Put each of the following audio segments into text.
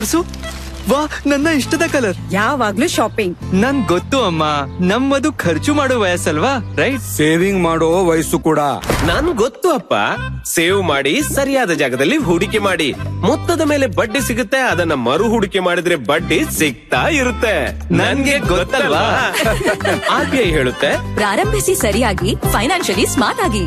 ವಾ ನನ್ನ ಇಷ್ಟದ ಕಲರ್ ಯಾವಾಗ್ಲೂ ಶಾಪಿಂಗ್ ನನ್ ಗೊತ್ತು ಅಮ್ಮ ನಮ್ಮದು ಖರ್ಚು ಮಾಡೋ ವಯಸ್ಸಲ್ವಾ ರೈಟ್ ಸೇವಿಂಗ್ ಮಾಡೋ ವಯಸ್ಸು ಕೂಡ ನನ್ ಗೊತ್ತು ಅಪ್ಪ ಸೇವ್ ಮಾಡಿ ಸರಿಯಾದ ಜಾಗದಲ್ಲಿ ಹೂಡಿಕೆ ಮಾಡಿ ಮೊತ್ತದ ಮೇಲೆ ಬಡ್ಡಿ ಸಿಗುತ್ತೆ ಅದನ್ನ ಮರು ಹೂಡಿಕೆ ಮಾಡಿದ್ರೆ ಬಡ್ಡಿ ಸಿಗ್ತಾ ಇರುತ್ತೆ ನನ್ಗೆ ಗೊತ್ತಲ್ವಾ ಆರ್ ಬಿ ಐ ಹೇಳುತ್ತೆ ಪ್ರಾರಂಭಿಸಿ ಸರಿಯಾಗಿ ಫೈನಾನ್ಷಿಯಲಿ ಸ್ಮಾರ್ಟ್ ಆಗಿ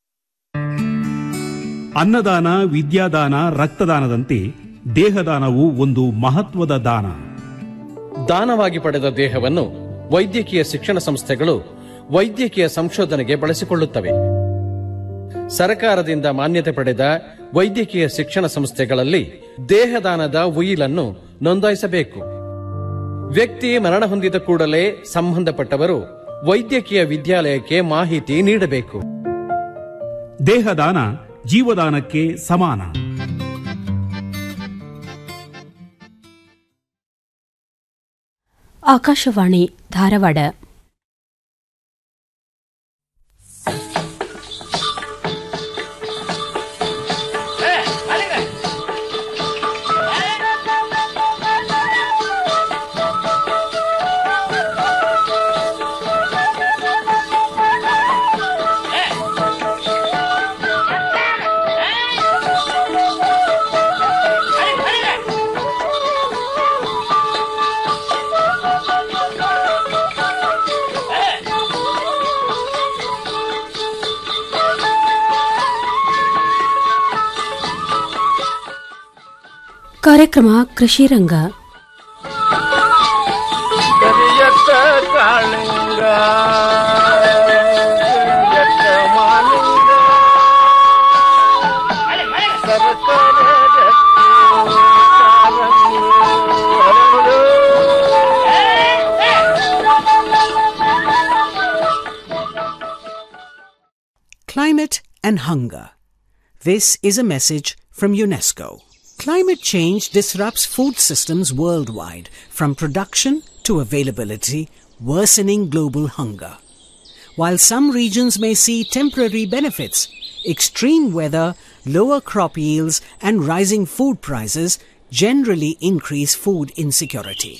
ಅನ್ನದಾನ ವಿದ್ಯಾದಾನ ರಕ್ತದಾನದಂತೆ ದೇಹದಾನವು ಒಂದು ಮಹತ್ವದ ದಾನ ದಾನವಾಗಿ ಪಡೆದ ದೇಹವನ್ನು ವೈದ್ಯಕೀಯ ಶಿಕ್ಷಣ ಸಂಸ್ಥೆಗಳು ವೈದ್ಯಕೀಯ ಸಂಶೋಧನೆಗೆ ಬಳಸಿಕೊಳ್ಳುತ್ತವೆ ಸರ್ಕಾರದಿಂದ ಮಾನ್ಯತೆ ಪಡೆದ ವೈದ್ಯಕೀಯ ಶಿಕ್ಷಣ ಸಂಸ್ಥೆಗಳಲ್ಲಿ ದೇಹದಾನದ ಉಯಿಲನ್ನು ನೋಂದಾಯಿಸಬೇಕು ವ್ಯಕ್ತಿ ಮರಣ ಹೊಂದಿದ ಕೂಡಲೇ ಸಂಬಂಧಪಟ್ಟವರು ವೈದ್ಯಕೀಯ ವಿದ್ಯಾಲಯಕ್ಕೆ ಮಾಹಿತಿ ನೀಡಬೇಕು ದೇಹದಾನ ಜೀವದಾನಕ್ಕೆ ಸಮಾನ ಆಕಾಶವಾಣಿ ಧಾರವಾಡ ಕಾರ್ಯಕ್ರಮ ಕೃಷಿ ರಂಗ ಕರಿಯತ್ತ ಕಾಳಿಂಗ ಕರಿಯತ್ತ ಮಾಲಿಂಗ ಸರಸರ ರತ್ನ ಕಾಲಂಗಿ ಹರಳು. Climate and hunger. This is a message from UNESCO. Climate change disrupts food systems worldwide, from production to availability, worsening global hunger. While some regions may see temporary benefits, extreme weather, lower crop yields, and rising food prices generally increase food insecurity.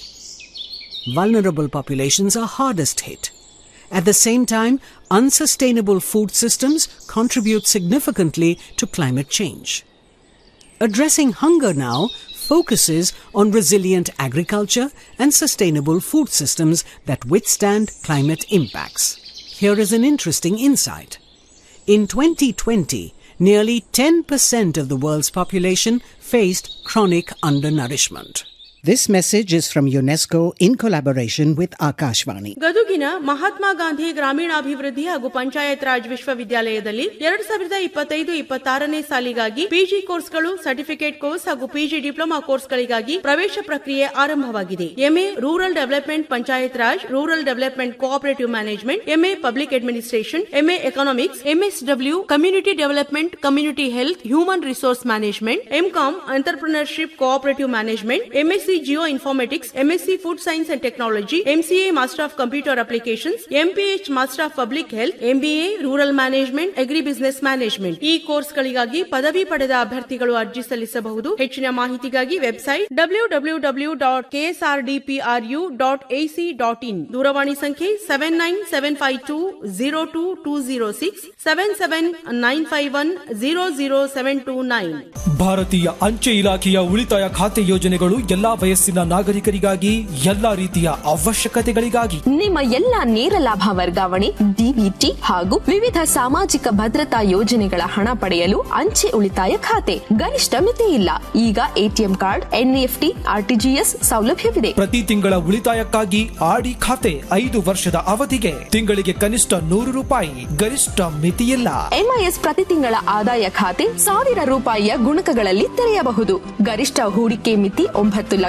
Vulnerable populations are hardest hit. At the same time, unsustainable food systems contribute significantly to climate change. Addressing hunger now focuses on resilient agriculture and sustainable food systems that withstand climate impacts. Here is an interesting insight. In 2020, nearly 10% of the world's population faced chronic undernourishment. This message is from UNESCO in collaboration with Akashvani. ಗದುಗಿನ Mahatma Gandhi ಗ್ರಾಮೀಣಾಭಿವೃದ್ಧಿ ಹಾಗೂ ಪಂಚಾಯತ್ ರಾಜ್ ವಿಶ್ವವಿದ್ಯಾಲಯದಲ್ಲಿ ಎರಡ್ ಸಾವಿರದ ಇಪ್ಪತ್ತೈದು ಇಪ್ಪತ್ತಾರನೇ ಸಾಲಿಗಾಗಿ PG ಕೋರ್ಸ್ಗಳು certificate course ಹಾಗೂ ಪಿಜಿ ಡಿಪ್ಲೊಮಾ ಕೋರ್ಸ್ಗಳಿಗಾಗಿ ಪ್ರವೇಶ ಪ್ರಕ್ರಿಯೆ ಆರಂಭವಾಗಿದೆ MA rural development panchayat raj rural development cooperative management MA public administration MA economics MSW community development community health human resource management MCom entrepreneurship cooperative management MSc geoinformatics MSc food science and technology MCA master of computer applications MPH master of public health MBA rural management agribusiness management ಈ ಕೋರ್ಸ್ಗಳಿಗಾಗಿ ಪದವಿ ಪಡೆದ ಅಭ್ಯರ್ಥಿಗಳು ಅರ್ಜಿ ಸಲ್ಲಿಸಬಹುದು ಹೆಚ್ಚಿನ ಮಾಹಿತಿಗಾಗಿ website W W W dot KSRDPRU dot AC dot in ದೂರವಾಣಿ ಸಂಖ್ಯೆ seven nine seven five two zero two two zero six seven seven nine five one zero zero seven two nine ಭಾರತೀಯ ಅಂಚೆ ಇಲಾಖೆಯ ಉಳಿತಾಯ ಖಾತೆ ಯೋಜನೆಗಳು ಎಲ್ಲಾ ವಯಸ್ಸಿನ ನಾಗರಿಕರಿಗಾಗಿ ಎಲ್ಲಾ ರೀತಿಯ ಅವಶ್ಯಕತೆಗಳಿಗಾಗಿ ನಿಮ್ಮ ಎಲ್ಲ ನೇರ ಲಾಭ ವರ್ಗಾವಣೆ ಡಿಬಿಟಿ ಹಾಗೂ ವಿವಿಧ ಸಾಮಾಜಿಕ ಭದ್ರತಾ ಯೋಜನೆಗಳ ಹಣ ಪಡೆಯಲು ಅಂಚೆ ಉಳಿತಾಯ ಖಾತೆ ಗರಿಷ್ಠ ಮಿತಿ ಇಲ್ಲ ಈಗ ಎಟಿಎಂ ಕಾರ್ಡ್ ಎನ್ಇಎಫ್ಟಿ ಆರ್ಟಿಜಿಎಸ್ ಸೌಲಭ್ಯವಿದೆ ಪ್ರತಿ ತಿಂಗಳ ಉಳಿತಾಯಕ್ಕಾಗಿ ಆಡಿ ಖಾತೆ ಐದು ವರ್ಷದ ಅವಧಿಗೆ ತಿಂಗಳಿಗೆ ಕನಿಷ್ಠ ನೂರು ರೂಪಾಯಿ ಗರಿಷ್ಠ ಮಿತಿಯಿಲ್ಲ ಎಂಐಎಸ್ ಪ್ರತಿ ತಿಂಗಳ ಆದಾಯ ಖಾತೆ ಸಾವಿರ ರೂಪಾಯಿಯ ಗುಣಕಗಳಲ್ಲಿ ತೆರೆಯಬಹುದು ಗರಿಷ್ಠ ಹೂಡಿಕೆ ಮಿತಿ ಒಂಬತ್ತು ಲಕ್ಷ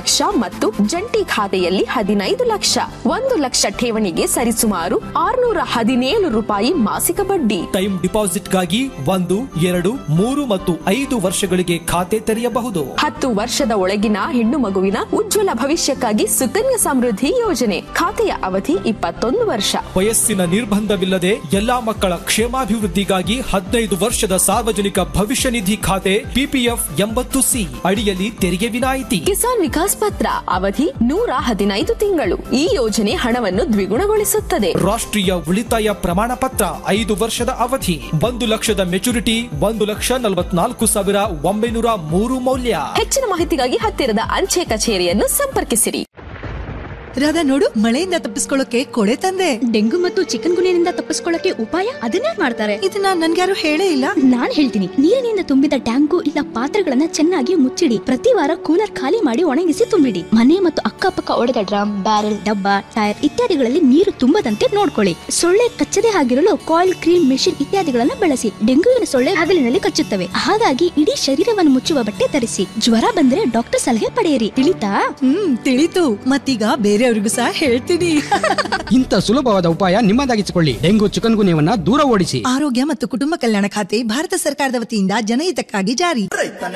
ಲಕ್ಷ ಮತ್ತು ಜಂಟಿ ಖಾತೆಯಲ್ಲಿ ಹದಿನೈದು ಲಕ್ಷ ಒಂದು ಲಕ್ಷ ಠೇವಣಿಗೆ ಸರಿಸುಮಾರು ಆರ್ನೂರ ಹದಿನೇಳು ರೂಪಾಯಿ ಮಾಸಿಕ ಬಡ್ಡಿ ಟೈಮ್ ಡಿಪಾಸಿಟ್ಗಾಗಿ ಒಂದು ಎರಡು ಮೂರು ಮತ್ತು ಐದು ವರ್ಷಗಳಿಗೆ ಖಾತೆ ತೆರೆಯಬಹುದು ಹತ್ತು ವರ್ಷದ ಒಳಗಿನ ಹೆಣ್ಣು ಮಗುವಿನ ಉಜ್ವಲ ಭವಿಷ್ಯಕ್ಕಾಗಿ ಸುಕನ್ಯಾ ಸಮೃದ್ಧಿ ಯೋಜನೆ ಖಾತೆಯ ಅವಧಿ ಇಪ್ಪತ್ತೊಂದು ವರ್ಷ ವಯಸ್ಸಿನ ನಿರ್ಬಂಧವಿಲ್ಲದೆ ಎಲ್ಲಾ ಮಕ್ಕಳ ಕ್ಷೇಮಾಭಿವೃದ್ಧಿಗಾಗಿ ಹದಿನೈದು ವರ್ಷದ ಸಾರ್ವಜನಿಕ ಭವಿಷ್ಯ ನಿಧಿ ಖಾತೆ ಪಿಪಿಎಫ್ ಎಂಬತ್ತು ಸಿ ಅಡಿಯಲ್ಲಿ ತೆರಿಗೆ ವಿನಾಯಿತಿ ಕಿಸಾನ್ ವಿಕಾಸ್ ಪತ್ರ ಅವಧಿ ನೂರ ಹದಿನೈದು ತಿಂಗಳು ಈ ಯೋಜನೆ ಹಣವನ್ನು ದ್ವಿಗುಣಗೊಳಿಸುತ್ತದೆ ರಾಷ್ಟ್ರೀಯ ಉಳಿತಾಯ ಪ್ರಮಾಣ ಪತ್ರ ಐದು ವರ್ಷದ ಅವಧಿ ಒಂದು ಲಕ್ಷದ ಮೆಚುರಿಟಿ ಒಂದು ಲಕ್ಷ ನಲವತ್ನಾಲ್ಕು ಸಾವಿರ ಒಂಬೈನೂರ ಮೂರು ಮೌಲ್ಯ ಹೆಚ್ಚಿನ ಮಾಹಿತಿಗಾಗಿ ಹತ್ತಿರದ ಅಂಚೆ ಕಚೇರಿಯನ್ನು ಸಂಪರ್ಕಿಸಿರಿ ರಾಧಾ ನೋಡು ಮಳೆಯಿಂದ ತಪ್ಪಿಸ್ಕೊಳ್ಳೋಕೆ ಕೊಡೆ ತಂದೆ ಡೆಂಗು ಮತ್ತು ಚಿಕನ್ ಗುನಿಯಿಂದ ತಪ್ಪಿಸ್ಕೊಳ್ಳಕ್ಕೆ ಉಪಾಯ ಅದನ್ನೇ ಮಾಡ್ತಾರೆ ಇದನ್ನ ನನ್ಗ್ಯಾರು ಹೇಳೇ ಇಲ್ಲ ನಾನ್ ಹೇಳ್ತೀನಿ ನೀರಿನಿಂದ ತುಂಬಿದ ಟ್ಯಾಂಕು ಇಲ್ಲ ಪಾತ್ರೆಗಳನ್ನ ಚೆನ್ನಾಗಿ ಮುಚ್ಚಿಡಿ ಪ್ರತಿ ವಾರ ಕೂಲರ್ ಖಾಲಿ ಮಾಡಿ ಒಣಗಿಸಿ ತುಂಬಿಡಿ ಮನೆ ಮತ್ತು ಅಕ್ಕಪಕ್ಕ ಒಡೆದ ಡ್ರಮ್ ಬ್ಯಾರೆಲ್ ಡಬ್ಬ ಟೈರ್ ಇತ್ಯಾದಿಗಳಲ್ಲಿ ನೀರು ತುಂಬದಂತೆ ನೋಡ್ಕೊಳ್ಳಿ ಸೊಳ್ಳೆ ಕಚ್ಚದೆ ಆಗಿರಲು ಕಾಯಿಲ್ ಕ್ರೀಮ್ ಮೆಷಿನ್ ಇತ್ಯಾದಿಗಳನ್ನ ಬಳಸಿ ಡೆಂಗುವಿನ ಸೊಳ್ಳೆ ಹಗಲಿನಲ್ಲಿ ಕಚ್ಚುತ್ತವೆ ಹಾಗಾಗಿ ಇಡೀ ಶರೀರವನ್ನು ಮುಚ್ಚುವ ಬಟ್ಟೆ ಧರಿಸಿ ಜ್ವರ ಬಂದ್ರೆ ಡಾಕ್ಟರ್ ಸಲಹೆ ಪಡೆಯಿರಿ ತಿಳಿತಾ ಹ್ಮ್ ತಿಳಿತು ಮತ್ತೀಗ ಬೇರೆಯವ್ರಿಗೂ ಸಹ ಹೇಳ್ತೀನಿ ಇಂಥ ಸುಲಭವಾದ ಉಪಾಯ ನಿಮ್ಮದಾಗಿಸಿಕೊಳ್ಳಿ ಡೆಂಗು ಚಿಕನ್ ಗುನ್ಯವನ್ನ ದೂರ ಓಡಿಸಿ ಆರೋಗ್ಯ ಮತ್ತು ಕುಟುಂಬ ಕಲ್ಯಾಣ ಖಾತೆ ಭಾರತ ಸರ್ಕಾರದ ವತಿಯಿಂದ ಜನಹಿತಕ್ಕಾಗಿ ಜಾರಿ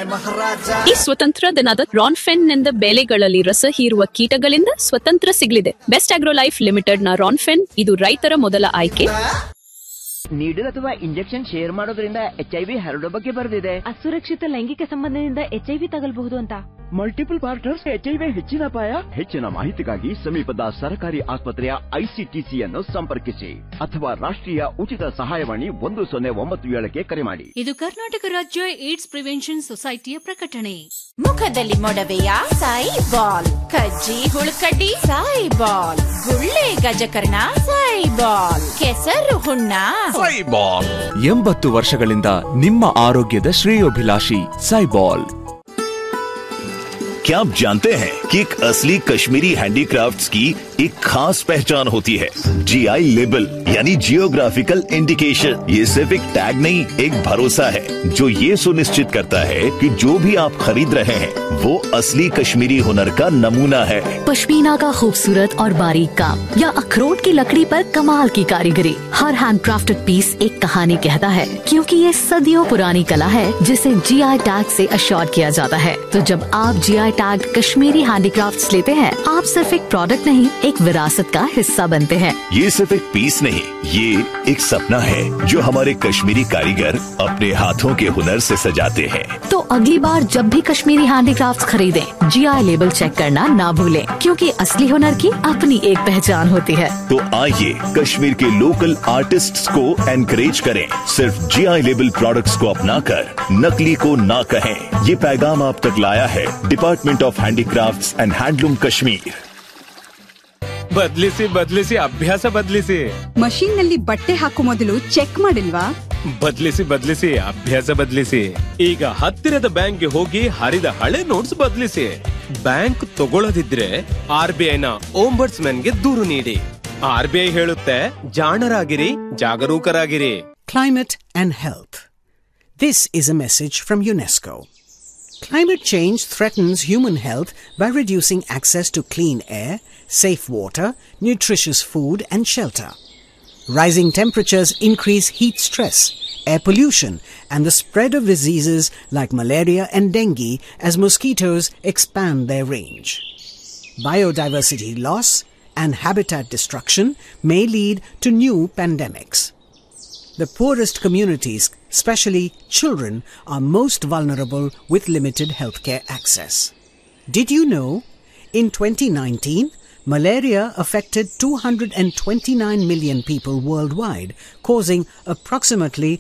ಈ ಸ್ವತಂತ್ರ ದಿನದ ರಾನ್ಫೆನ್ ನಿಂದ ಬೆಳೆಗಳಲ್ಲಿ ರಸ ಹೀರುವ ಕೀಟಗಳಿಂದ ಸ್ವತಂತ್ರ ಸಿಗಲಿದೆ ಬೆಸ್ಟ್ ಆಗ್ರೋ ಲೈಫ್ ಲಿಮಿಟೆಡ್ ನ ರಾನ್ಫೆನ್ ಇದು ರೈತರ ಮೊದಲ ಆಯ್ಕೆ ನೀಡಲ್ ಅಥವಾ ಇಂಜೆಕ್ಷನ್ ಶೇರ್ ಮಾಡೋದ್ರಿಂದ ಎಚ್ ಐ ವಿ ಹರಡೋ ಬಗ್ಗೆ ಬರೆದಿದೆ ಅಸುರಕ್ಷಿತ ಲೈಂಗಿಕ ಸಂಬಂಧದಿಂದ ಎಚ್ಐವಿ ತಗಲ್ಬಹುದು ಅಂತ multiple partners H I V ಹೆಚ್ಚಿನ ಅಪಾಯ ಹೆಚ್ಚಿನ ಮಾಹಿತಿಗಾಗಿ ಸಮೀಪದ ಸರ್ಕಾರಿ ಆಸ್ಪತ್ರೆಯ ಐಸಿಟಿಸಿಯನ್ನು ಸಂಪರ್ಕಿಸಿ ಅಥವಾ ರಾಷ್ಟ್ರೀಯ ಉಚಿತ ಸಹಾಯವಾಣಿ ಒಂದು ಸೊನ್ನೆ ಒಂಬತ್ತು ಏಳಕ್ಕೆ ಕರೆ ಮಾಡಿ ಇದು ಕರ್ನಾಟಕ ರಾಜ್ಯ ಏಡ್ಸ್ ಪ್ರಿವೆನ್ಷನ್ ಸೊಸೈಟಿಯ ಪ್ರಕಟಣೆ ಮುಖದಲ್ಲಿ ಮೊಡವೆಯ ಸಾಯಿ ಬಾಲ್ ಕಜ್ಜಿ ಹುಳುಕಡ್ಡಿ ಸಾಯಿ ಬಾಲ್ ಗುಳ್ಳೆ ಗಜಕರ್ಣ ಸಾಯಿ ಬಾಲ್ ಕೆಸರು ಹುಣ್ಣ ಸೈಬಾಲ್ ಎಂಬತ್ತು ವರ್ಷಗಳಿಂದ ನಿಮ್ಮ ಆರೋಗ್ಯದ ಶ್ರೇಯೋಭಿಲಾಷಿ ಸೈಬಾಲ್ क्या आप जानते हैं कि एक असली कश्मीरी हैंडीक्राफ्ट्स की एक खास पहचान होती है जीआई लेबल यानी जियोग्राफिकल इंडिकेशन ये सिर्फ एक टैग नहीं एक भरोसा है जो ये सुनिश्चित करता है कि जो भी आप खरीद रहे हैं वो असली कश्मीरी हुनर का नमूना है पश्मीना का खूबसूरत और बारीक काम या अखरोट की लकड़ी पर कमाल की कारीगरी हर हैंड क्राफ्टेड पीस एक कहानी कहता है क्योंकि ये सदियों पुरानी कला है जिसे जीआई टैग से अश्योर किया जाता है तो जब आप जीआई टैग कश्मीरी हैंडीक्राफ्ट्स लेते हैं आप सिर्फ एक प्रोडक्ट नहीं एक विरासत का हिस्सा बनते हैं ये सिर्फ एक पीस नहीं ये एक सपना है जो हमारे कश्मीरी कारीगर अपने हाथों के हुनर से सजाते हैं तो अगली बार जब भी कश्मीरी हैंडीक्राफ्ट्स खरीदें जीआई लेबल चेक करना ना भूलें क्योंकि असली हुनर की अपनी एक पहचान होती है तो आइए कश्मीर के लोकल आर्टिस्ट्स को एनकरेज करें सिर्फ जीआई लेबल प्रोडक्ट्स को अपनाकर नकली को ना कहें ये पैगाम आप तक लाया है department of handicrafts and handloom Kashmir ಬದ್ಲಿಸಿ ಬದ್ಲಿಸಿ ಅಭ್ಯಾಸ ಬದ್ಲಿಸಿ ಮಷೀನ್ ನಲ್ಲಿ ಬಟ್ಟೆ ಹಾಕೋ ಮೊದಲು ಚೆಕ್ ಮಾಡಿಲ್ವಾ ಬದ್ಲಿಸಿ ಬದ್ಲಿಸಿ ಅಭ್ಯಾಸ ಬದ್ಲಿಸಿ ಈಗ ಹತ್ತಿರದ ಬ್ಯಾಂಕ್ಗೆ ಹೋಗಿ ಹರಿದ ಹಳೆ ನೋಟ್ಸ್ ಬದ್ಲಿಸಿ ಬ್ಯಾಂಕ್ ತಗೊಳ್ಳದಿದ್ರೆ ಆರ್ ಬಿ ಐನ ಓಂಬರ್ಟ್ಸ್ ಗೆ ದೂರು ನೀಡಿ ಆರ್ ಬಿ ಐ ಹೇಳುತ್ತೆ ಜಾಣರಾಗಿರಿ ಜಾಗರೂಕರಾಗಿರಿ Climate and health. This is a message from UNESCO. Climate change threatens human health by reducing access to clean air, safe water, nutritious food, and shelter. Rising temperatures increase heat stress, air pollution, and the spread of diseases like malaria and dengue as mosquitoes expand their range. Biodiversity loss and habitat destruction may lead to new pandemics. The poorest communities, especially children, are most vulnerable with limited healthcare access. Did you know? In 2019, malaria affected 229 million people worldwide, causing approximately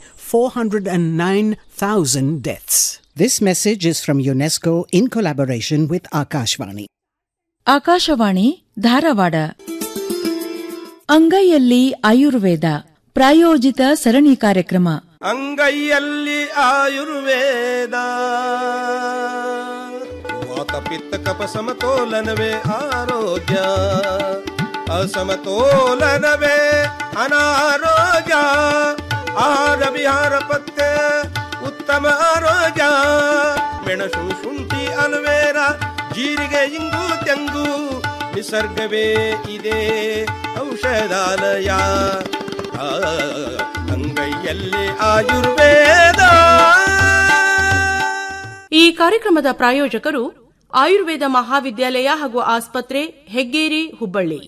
409,000 deaths. This message is from UNESCO in collaboration with Akashvani. Akashvani Dharwad ಅಂಗೈಯಲ್ಲಿ Ayurveda ಪ್ರಾಯೋಜಿತ ಸರಣಿ ಕಾರ್ಯಕ್ರಮ ಅಂಗೈಯಲ್ಲಿ ಆಯುರ್ವೇದ ವಾತ ಪಿತ್ತ ಕಪ ಸಮತೋಲನವೇ ಆರೋಗ್ಯ ಅಸಮತೋಲನವೇ ಅನಾರೋಗ್ಯ ಆಹಾರ ವಿಹಾರ ಪತ್ತೆ ಉತ್ತಮ ಆರೋಗ್ಯ ಮೆಣಸು ಶುಂಠಿ ಅಲ್ವೇರ ಜೀರಿಗೆ ಇಂಗು ತೆಂಗು ನಿಸರ್ಗವೇ ಇದೆ ಔಷಧಾಲಯ ಆ, ಅಂಗೈಯಲ್ಲಿ ಆಯುರ್ವೇದ ಈ ಕಾರ್ಯಕ್ರಮದ ಪ್ರಾಯೋಜಕರು ಆಯುರ್ವೇದ ಮಹಾವಿದ್ಯಾಲಯ ಹಾಗೂ ಆಸ್ಪತ್ರೆ ಹೆಗ್ಗೇರಿ ಹುಬ್ಬಳ್ಳಿ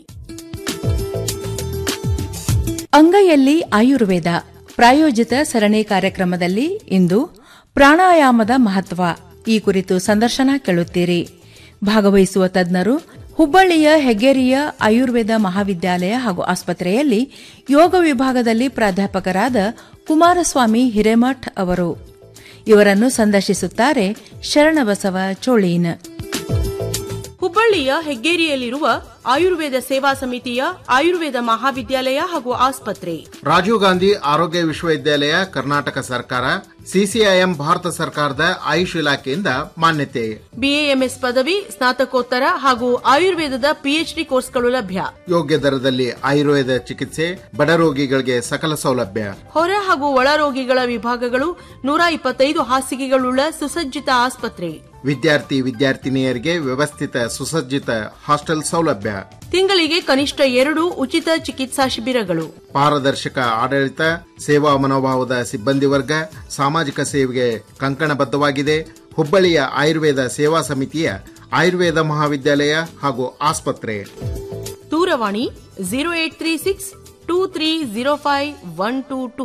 ಅಂಗೈಯಲ್ಲಿ ಆಯುರ್ವೇದ ಪ್ರಾಯೋಜಿತ ಸರಣಿ ಕಾರ್ಯಕ್ರಮದಲ್ಲಿ ಇಂದು ಪ್ರಾಣಾಯಾಮದ ಮಹತ್ವ ಈ ಕುರಿತು ಸಂದರ್ಶನ ಕೇಳುತ್ತೀರಿ ಭಾಗವಹಿಸುವ ತಜ್ಞರು ಹುಬ್ಬಳ್ಳಿಯ ಹೆಗ್ಗೇರಿಯ ಆಯುರ್ವೇದ ಮಹಾವಿದ್ಯಾಲಯ ಹಾಗೂ ಆಸ್ಪತ್ರೆಯಲ್ಲಿ ಯೋಗ ವಿಭಾಗದಲ್ಲಿ ಪ್ರಾಧ್ಯಾಪಕರಾದ ಕುಮಾರಸ್ವಾಮಿ ಹಿರೇಮಠ್ ಅವರು ಇವರನ್ನು ಸಂದರ್ಶಿಸುತ್ತಾರೆ ಶರಣಬಸವ ಚೋಳೀನ್ ಹುಬ್ಬಳ್ಳಿಯ ಹೆಗ್ಗೇರಿಯಲ್ಲಿರುವ ಆಯುರ್ವೇದ ಸೇವಾ ಸಮಿತಿಯ ಆಯುರ್ವೇದ ಮಹಾವಿದ್ಯಾಲಯ ಹಾಗೂ ಆಸ್ಪತ್ರೆ ರಾಜೀವ್ ಗಾಂಧಿ ಆರೋಗ್ಯ ವಿಶ್ವವಿದ್ಯಾಲಯ ಕರ್ನಾಟಕ ಸರ್ಕಾರ ಸಿಸಿಐಎಂ ಭಾರತ ಸರ್ಕಾರದ ಆಯುಷ್ ಇಲಾಖೆಯಿಂದ ಮಾನ್ಯತೆ ಬಿಎಎಂಎಸ್ ಪದವಿ ಸ್ನಾತಕೋತ್ತರ ಹಾಗೂ ಆಯುರ್ವೇದದ ಪಿಎಚ್ಡಿ ಕೋರ್ಸ್ಗಳು ಲಭ್ಯ ಯೋಗ್ಯ ದರದಲ್ಲಿ ಆಯುರ್ವೇದ ಚಿಕಿತ್ಸೆ ಬಡ ರೋಗಿಗಳಿಗೆ ಸಕಲ ಸೌಲಭ್ಯ ಹೊರ ಹಾಗೂ ಒಳ ರೋಗಿಗಳ ವಿಭಾಗಗಳು ನೂರ ಇಪ್ಪತ್ತೈದು ಹಾಸಿಗೆಗಳುಳ್ಳ ಸುಸಜ್ಜಿತ ಆಸ್ಪತ್ರೆ ವಿದ್ಯಾರ್ಥಿ ವಿದ್ಯಾರ್ಥಿನಿಯರಿಗೆ ವ್ಯವಸ್ಥಿತ ಸುಸಜ್ಜಿತ ಹಾಸ್ಟೆಲ್ ಸೌಲಭ್ಯ ತಿಂಗಳಿಗೆ ಕನಿಷ್ಠ ಎರಡು ಉಚಿತ ಚಿಕಿತ್ಸಾ ಶಿಬಿರಗಳು ಪಾರದರ್ಶಕ ಆಡಳಿತ ಸೇವಾ ಮನೋಭಾವದ ಸಿಬ್ಬಂದಿ ವರ್ಗ ಸಾಮಾಜಿಕ ಸೇವೆಗೆ ಕಂಕಣಬದ್ಧವಾಗಿದೆ ಹುಬ್ಬಳ್ಳಿಯ ಆಯುರ್ವೇದ ಸೇವಾ ಸಮಿತಿಯ ಆಯುರ್ವೇದ ಮಹಾವಿದ್ಯಾಲಯ ಹಾಗೂ ಆಸ್ಪತ್ರೆ ದೂರವಾಣಿ zero eight three six two three zero five one two two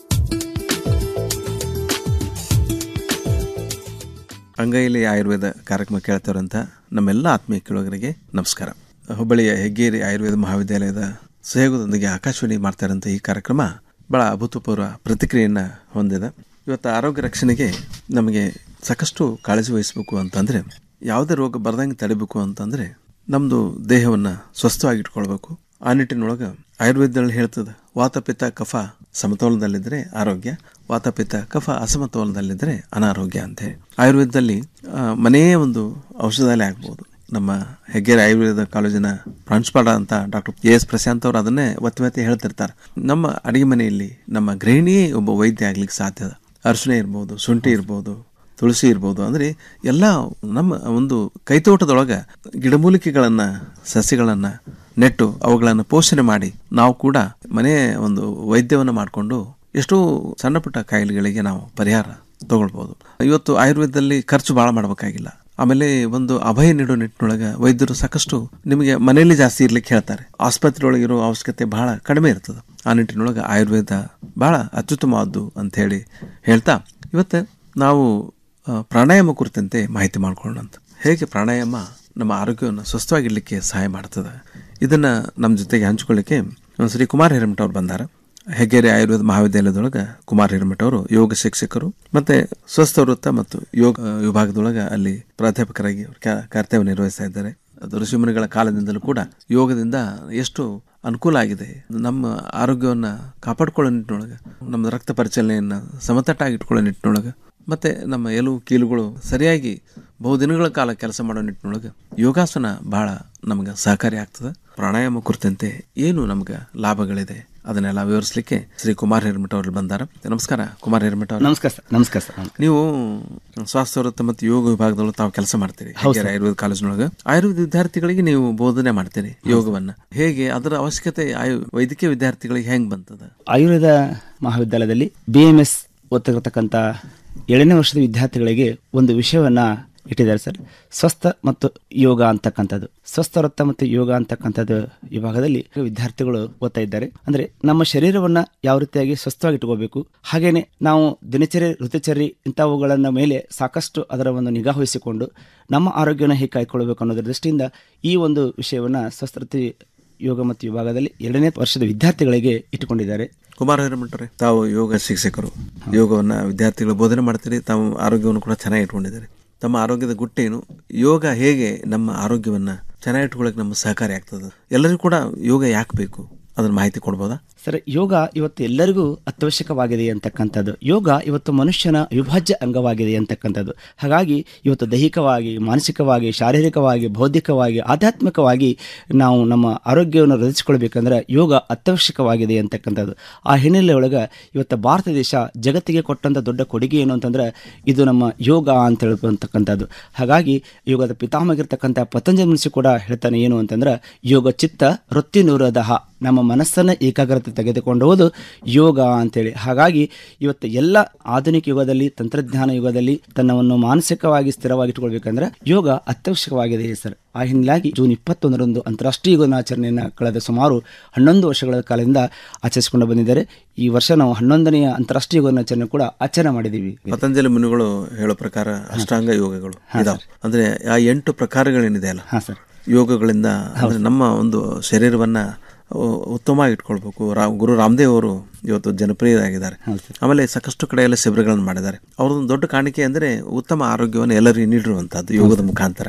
ಅಂಗೈಲಿ ಆಯುರ್ವೇದ ಕಾರ್ಯಕ್ರಮ ಕೇಳ್ತಾರಂತ ನಮ್ಮೆಲ್ಲ ಆತ್ಮೀಯ ಕೇಳುಗರಿಗೆ ನಮಸ್ಕಾರ ಹುಬ್ಬಳ್ಳಿಯ ಹೆಗ್ಗೇರಿ ಆಯುರ್ವೇದ ಮಹಾವಿದ್ಯಾಲಯದ ಸಹಯೋಗದೊಂದಿಗೆ ಆಕಾಶವಾಣಿ ಮಾಡ್ತಾರಂತ ಈ ಕಾರ್ಯಕ್ರಮ ಬಹಳ ಅಭೂತಪೂರ್ವ ಪ್ರತಿಕ್ರಿಯೆಯನ್ನು ಹೊಂದಿದೆ ಇವತ್ತು ಆರೋಗ್ಯ ರಕ್ಷಣೆಗೆ ನಮಗೆ ಸಾಕಷ್ಟು ಕಾಳಜಿ ವಹಿಸಬೇಕು ಅಂತಂದರೆ ಯಾವುದೇ ರೋಗ ಬರ್ದಂಗೆ ತಡಿಬೇಕು ಅಂತಂದರೆ ನಮ್ಮದು ದೇಹವನ್ನು ಸ್ವಸ್ಥವಾಗಿಟ್ಕೊಳ್ಬೇಕು ಆ ನಿಟ್ಟಿನೊಳಗೆ ಆಯುರ್ವೇದದಲ್ಲಿ ಹೇಳ್ತದೆ ವಾತಪಿತ್ತ ಕಫ ಸಮತೋಲನದಲ್ಲಿದ್ದರೆ ಆರೋಗ್ಯ ವಾತಪಿತ್ತ ಕಫ ಅಸಮತೋಲನದಲ್ಲಿದ್ದರೆ ಅನಾರೋಗ್ಯ ಅಂತೇಳಿ ಆಯುರ್ವೇದದಲ್ಲಿ ಆ, ಮನೆಯೇ ಒಂದು ಔಷಧಾಲಯ ಆಗ್ಬೋದು ನಮ್ಮ ಹೆಗ್ಗೇರಿ ಆಯುರ್ವೇದ ಕಾಲೇಜಿನ ಪ್ರಾಂಶುಪಾಲ ಅಂತ ಡಾಕ್ಟರ್ ಎ ಎಸ್ ಪ್ರಶಾಂತ್ ಅವರು ಅದನ್ನೇ ಒತ್ತಿ ಒತ್ತಿ ಹೇಳ್ತಿರ್ತಾರೆ ನಮ್ಮ ಅಡಿಗೆ ಮನೆಯಲ್ಲಿ ನಮ್ಮ ಗೃಹಿಣಿಯೇ ಒಬ್ಬ ವೈದ್ಯ ಆಗ್ಲಿಕ್ಕೆ ಸಾಧ್ಯ ಅರಿಶಿಣ ಇರ್ಬೋದು ಶುಂಠಿ ಇರ್ಬೋದು ತುಳಸಿ ಇರ್ಬೋದು ಅಂದರೆ ಎಲ್ಲ ನಮ್ಮ ಒಂದು ಕೈತೋಟದೊಳಗೆ ಗಿಡಮೂಲಿಕೆಗಳನ್ನು ಸಸ್ಯಗಳನ್ನು ನೆಟ್ಟು ಅವುಗಳನ್ನು ಪೋಷಣೆ ಮಾಡಿ ನಾವು ಕೂಡ ಮನೆ ಒಂದು ವೈದ್ಯವನ್ನು ಮಾಡಿಕೊಂಡು ಎಷ್ಟೋ ಸಣ್ಣ ಪುಟ್ಟ ಕಾಯಿಲೆಗಳಿಗೆ ನಾವು ಪರಿಹಾರ ತಗೊಳ್ಬೋದು ಇವತ್ತು ಆಯುರ್ವೇದದಲ್ಲಿ ಖರ್ಚು ಭಾಳ ಮಾಡಬೇಕಾಗಿಲ್ಲ ಆಮೇಲೆ ಒಂದು ಅಭಯ ನೀಡೋ ನಿಟ್ಟಿನೊಳಗೆ ವೈದ್ಯರು ಸಾಕಷ್ಟು ನಿಮಗೆ ಮನೆಯಲ್ಲಿ ಜಾಸ್ತಿ ಇರ್ಲಿಕ್ಕೆ ಹೇಳ್ತಾರೆ ಆಸ್ಪತ್ರೆ ಒಳಗಿರೋ ಅವಶ್ಯಕತೆ ಬಹಳ ಕಡಿಮೆ ಇರ್ತದೆ ಆ ನಿಟ್ಟಿನೊಳಗೆ ಆಯುರ್ವೇದ ಬಹಳ ಅತ್ಯುತ್ತಮವಾದ್ದು ಅಂತ ಹೇಳಿ ಹೇಳ್ತಾ ಇವತ್ತು ನಾವು ಆ, ಪ್ರಾಣಾಯಾಮ ಕುರಿತಂತೆ ಮಾಹಿತಿ ಮಾಡ್ಕೊಳ್ಳೋಣ ಅಂತ ಹೇಗೆ ಪ್ರಾಣಾಯಾಮ ನಮ್ಮ ಆರೋಗ್ಯವನ್ನು ಸ್ವಸ್ಥವಾಗಿಡ್ಲಿಕ್ಕೆ ಸಹಾಯ ಮಾಡ್ತದೆ ಇದನ್ನು ನಮ್ಮ ಜೊತೆಗೆ ಹಂಚಿಕೊಳ್ಳಿಕ್ಕೆ ನಮ್ಮ ಶ್ರೀ ಕುಮಾರ್ ಹಿರೇಮಠ ಅವ್ರು ಬಂದಾರ ಹೆಗ್ಗೇರಿ ಆಯುರ್ವೇದ ಮಹಾವಿದ್ಯಾಲಯದೊಳಗೆ ಕುಮಾರ್ ಹಿರೇಮಠ ಅವರು ಯೋಗ ಶಿಕ್ಷಕರು ಮತ್ತೆ ಸ್ವಸ್ಥ ವೃತ್ತ ಮತ್ತು ಯೋಗ ಆ, ವಿಭಾಗದೊಳಗೆ ಅಲ್ಲಿ ಪ್ರಾಧ್ಯಾಪಕರಾಗಿ ಅವ್ರು ಕ್ಯಾ- ಕರ್ತವ್ಯ ನಿರ್ವಹಿಸ್ತಾ ಇದ್ದಾರೆ ಅದು ಋಷಿಮುನಿಗಳ ಕಾಲದಿಂದಲೂ ಕೂಡ ಯೋಗದಿಂದ ಎಷ್ಟು ಅನುಕೂಲ ಆಗಿದೆ ನಮ್ಮ ಆರೋಗ್ಯವನ್ನು ಕಾಪಾಡ್ಕೊಳ್ಳೋ ನಿಟ್ಟಿನೊಳಗೆ ನಮ್ಮ ರಕ್ತ ಪರಿಚಲನೆಯನ್ನು ಸಮತಟ್ಟಾಗಿ ಇಟ್ಕೊಳ್ಳೋ ನಿಟ್ಟಿನೊಳಗೆ ಮತ್ತು ನಮ್ಮ ಎಲುವು ಕೀಲುಗಳು ಸರಿಯಾಗಿ ಬಹುದಿನಗಳ ಕಾಲ ಕೆಲಸ ಮಾಡೋ ನಿಟ್ಟಿನೊಳಗೆ ಯೋಗಾಸನ ಬಹಳ ನಮ್ಗೆ ಸಹಕಾರಿ ಆಗ್ತದೆ ಪ್ರಾಣಾಯಾಮ ಕುರಿತಂತೆ ಏನು ನಮ್ಗೆ ಲಾಭಗಳಿದೆ ಅದನ್ನೆಲ್ಲ ವಿವರಿಸಲಿಕ್ಕೆ ಶ್ರೀ ಕುಮಾರ್ ಹಿರಮಠ ಅವರು ಬಂದಾರ ನಮಸ್ಕಾರ ಕುಮಾರ್ ಹಿರಮಠ ಅವರು ನಮಸ್ಕಾರ ಸರ್ ನಮಸ್ಕಾರ ಸರ್ ನೀವು ಸ್ವಾಸ್ಥ್ಯ ವೃತ್ತ ಮತ್ತು ಯೋಗ ವಿಭಾಗದೊಳಗೆ ತಾವು ಕೆಲಸ ಮಾಡ್ತೀರಿ ಹೌದು ಹೆಗ್ಗೇರಿ ಸರ್. ಆಯುರ್ವೇದ ಕಾಲೇಜಿನೊಳಗೆ ಆಯುರ್ವೇದ ವಿದ್ಯಾರ್ಥಿಗಳಿಗೆ ನೀವು ಬೋಧನೆ ಮಾಡ್ತೀರಿ ಯೋಗವನ್ನ ಹೇಗೆ ಅದರ ಅವಶ್ಯಕತೆ ಆಯು ವೈದ್ಯಕೀಯ ವಿದ್ಯಾರ್ಥಿಗಳಿಗೆ ಹೆಂಗ್ ಬಂತದ ಆಯುರ್ವೇದ ಮಹಾವಿದ್ಯಾಲಯದಲ್ಲಿ ಬಿ ಎಂ ಎಸ್ ಓದ್ತಿರತಕ್ಕಂಥ ಏಳನೇ ವರ್ಷದ ವಿದ್ಯಾರ್ಥಿಗಳಿಗೆ ಒಂದು ವಿಷಯವನ್ನ ಇಟ್ಟಿದ್ದಾರೆ ಸರ್ ಸ್ವಸ್ಥ ಮತ್ತು ಯೋಗ ಅಂತಕ್ಕಂಥದ್ದು ಸ್ವಸ್ಥ ವೃತ್ತ ಮತ್ತು ಯೋಗ ಅಂತಕ್ಕಂಥದ್ದು ವಿಭಾಗದಲ್ಲಿ ವಿದ್ಯಾರ್ಥಿಗಳು ಓದ್ತಾ ಇದ್ದಾರೆ ಅಂದ್ರೆ ನಮ್ಮ ಶರೀರವನ್ನ ಯಾವ ರೀತಿಯಾಗಿ ಸ್ವಸ್ಥವಾಗಿ ಇಟ್ಕೋಬೇಕು ಹಾಗೇನೆ ನಾವು ದಿನಚರಿ ಋತುಚರಿ ಇಂಥವುಗಳನ್ನ ಮೇಲೆ ಸಾಕಷ್ಟು ಅದರ ಒಂದು ನಿಗಾ ವಹಿಸಿಕೊಂಡು ನಮ್ಮ ಆರೋಗ್ಯನ ಹೇಗೆ ಕಾಯ್ಕೊಳ್ಬೇಕು ಅನ್ನೋದ್ರ ದೃಷ್ಟಿಯಿಂದ ಈ ಒಂದು ವಿಷಯವನ್ನ ಸ್ವಸ್ಥತೆ ಯೋಗ ಮತ್ತು ವಿಭಾಗದಲ್ಲಿ ಎರಡನೇ ವರ್ಷದ ವಿದ್ಯಾರ್ಥಿಗಳಿಗೆ ಇಟ್ಟುಕೊಂಡಿದ್ದಾರೆ ಕುಮಾರ ಹಿರಮಠರೇ ತಾವು ಯೋಗ ಶಿಕ್ಷಕರು ಯೋಗವನ್ನ ವಿದ್ಯಾರ್ಥಿಗಳು ಬೋಧನೆ ಮಾಡ್ತೀರಿ ತಾವು ಆರೋಗ್ಯವನ್ನು ಕೂಡ ಚೆನ್ನಾಗಿ ಇಟ್ಕೊಂಡಿದ್ದಾರೆ ತಮ್ಮ ಆರೋಗ್ಯದ ಗುಟ್ಟೇನು ಯೋಗ ಹೇಗೆ ನಮ್ಮ ಆರೋಗ್ಯವನ್ನ ಚೆನ್ನಾಗಿ ಇಟ್ಕೊಳ್ಳೋಕೆ ನಮ್ಮ ಸಹಕಾರಿ ಆಗ್ತದೆ ಎಲ್ಲರಿಗೂ ಕೂಡ ಯೋಗ ಯಾಕೆ ಬೇಕು ಅದ್ರ ಮಾಹಿತಿ ಕೊಡ್ಬೋದಾ ಸರ್ ಯೋಗ ಇವತ್ತು ಎಲ್ಲರಿಗೂ ಅತ್ಯವಶ್ಯಕವಾಗಿದೆ ಅಂತಕ್ಕಂಥದ್ದು ಯೋಗ ಇವತ್ತು ಮನುಷ್ಯನ ಅವಿಭಾಜ್ಯ ಅಂಗವಾಗಿದೆ ಅಂತಕ್ಕಂಥದ್ದು ಹಾಗಾಗಿ ಇವತ್ತು ದೈಹಿಕವಾಗಿ ಮಾನಸಿಕವಾಗಿ ಶಾರೀರಿಕವಾಗಿ ಬೌದ್ಧಿಕವಾಗಿ ಆಧ್ಯಾತ್ಮಿಕವಾಗಿ ನಾವು ನಮ್ಮ ಆರೋಗ್ಯವನ್ನು ವೃದ್ಧಿಸಿಕೊಳ್ಬೇಕಂದ್ರೆ ಯೋಗ ಅತ್ಯವಶ್ಯಕವಾಗಿದೆ ಅಂತಕ್ಕಂಥದ್ದು ಆ ಹಿನ್ನೆಲೆ ಒಳಗೆ ಇವತ್ತು ಭಾರತ ದೇಶ ಜಗತ್ತಿಗೆ ಕೊಟ್ಟಂಥ ದೊಡ್ಡ ಕೊಡುಗೆ ಏನು ಅಂತಂದ್ರೆ ಇದು ನಮ್ಮ ಯೋಗ ಅಂತ ಹೇಳ್ಕೊಂತಕ್ಕಂಥದ್ದು ಹಾಗಾಗಿ ಯೋಗದ ಪಿತಾಮಗಿರ್ತಕ್ಕಂಥ ಪತಂಜಲಿ ಮನಸ್ಸು ಕೂಡ ಹೇಳ್ತಾನೆ ಏನು ಅಂತಂದ್ರೆ ಯೋಗ ಚಿತ್ತ ವೃತ್ತಿ ನೂರದಹ ನಮ್ಮ ಮನಸ್ಸನ್ನು ಏಕಾಗ್ರತೆ ತೆಗೆದುಕೊಂಡು ಹೋದು ಯೋಗ ಅಂತೇಳಿ ಹಾಗಾಗಿ ಇವತ್ತು ಎಲ್ಲ ಆಧುನಿಕ ಯುಗದಲ್ಲಿ ತಂತ್ರಜ್ಞಾನ ಯುಗದಲ್ಲಿ ತನ್ನವನ್ನು ಮಾನಸಿಕವಾಗಿ ಸ್ಥಿರವಾಗಿಟ್ಕೊಳ್ಬೇಕಂದ್ರೆ ಯೋಗ ಅತ್ಯವಶ್ಯಕವಾಗಿದೆ ಸರ್ ಆ ಹಿನ್ನೆಲೆಯಾಗಿ ಜೂನ್ ಇಪ್ಪತ್ತೊಂದರಂದು ಅಂತಾರಾಷ್ಟ್ರೀಯ ಯೋಗ ದಿನಾಚರಣೆಯನ್ನು ಕಳೆದ ಸುಮಾರು ಹನ್ನೊಂದು ವರ್ಷಗಳ ಕಾಲದಿಂದ ಆಚರಿಸಿಕೊಂಡು ಬಂದಿದ್ದಾರೆ ಈ ವರ್ಷ ನಾವು ಹನ್ನೊಂದನೆಯ ಅಂತಾರಾಷ್ಟ್ರೀಯ ಯೋಗ ದಿನಾಚರಣೆ ಕೂಡ ಆಚರಣೆ ಮಾಡಿದ್ದೀವಿ ಪತಂಜಲಿ ಮುನಿಗಳು ಹೇಳೋ ಪ್ರಕಾರ ಅಷ್ಟಾಂಗ ಯೋಗಗಳು ಇದಾವೆ ಅಂದ್ರೆ ಆ ಎಂಟು ಪ್ರಕಾರಗಳೇನಿದೆ ಅಲ್ಲ ಯೋಗಗಳಿಂದ ಅಂದ್ರೆ ನಮ್ಮ ಒಂದು ಶರೀರವನ್ನ ಉ- ಉತ್ತಮವಾಗಿ ಇಟ್ಕೊಳ್ಬೇಕು ರಾ ಗುರು ರಾಮದೇವ್ ಅವರು ಇವತ್ತು ಜನಪ್ರಿಯರಾಗಿದ್ದಾರೆ ಆಮೇಲೆ ಸಾಕಷ್ಟು ಕಡೆ ಎಲ್ಲ ಶಿಬಿರಗಳನ್ನು ಮಾಡಿದ್ದಾರೆ ಅವ್ರದ್ದೊಂದು ದೊಡ್ಡ ಕಾಣಿಕೆ ಅಂದರೆ ಉತ್ತಮ ಆರೋಗ್ಯವನ್ನು ಎಲ್ಲರಿಗೂ ನೀಡಿರುವಂಥದ್ದು ಯೋಗದ ಮುಖಾಂತರ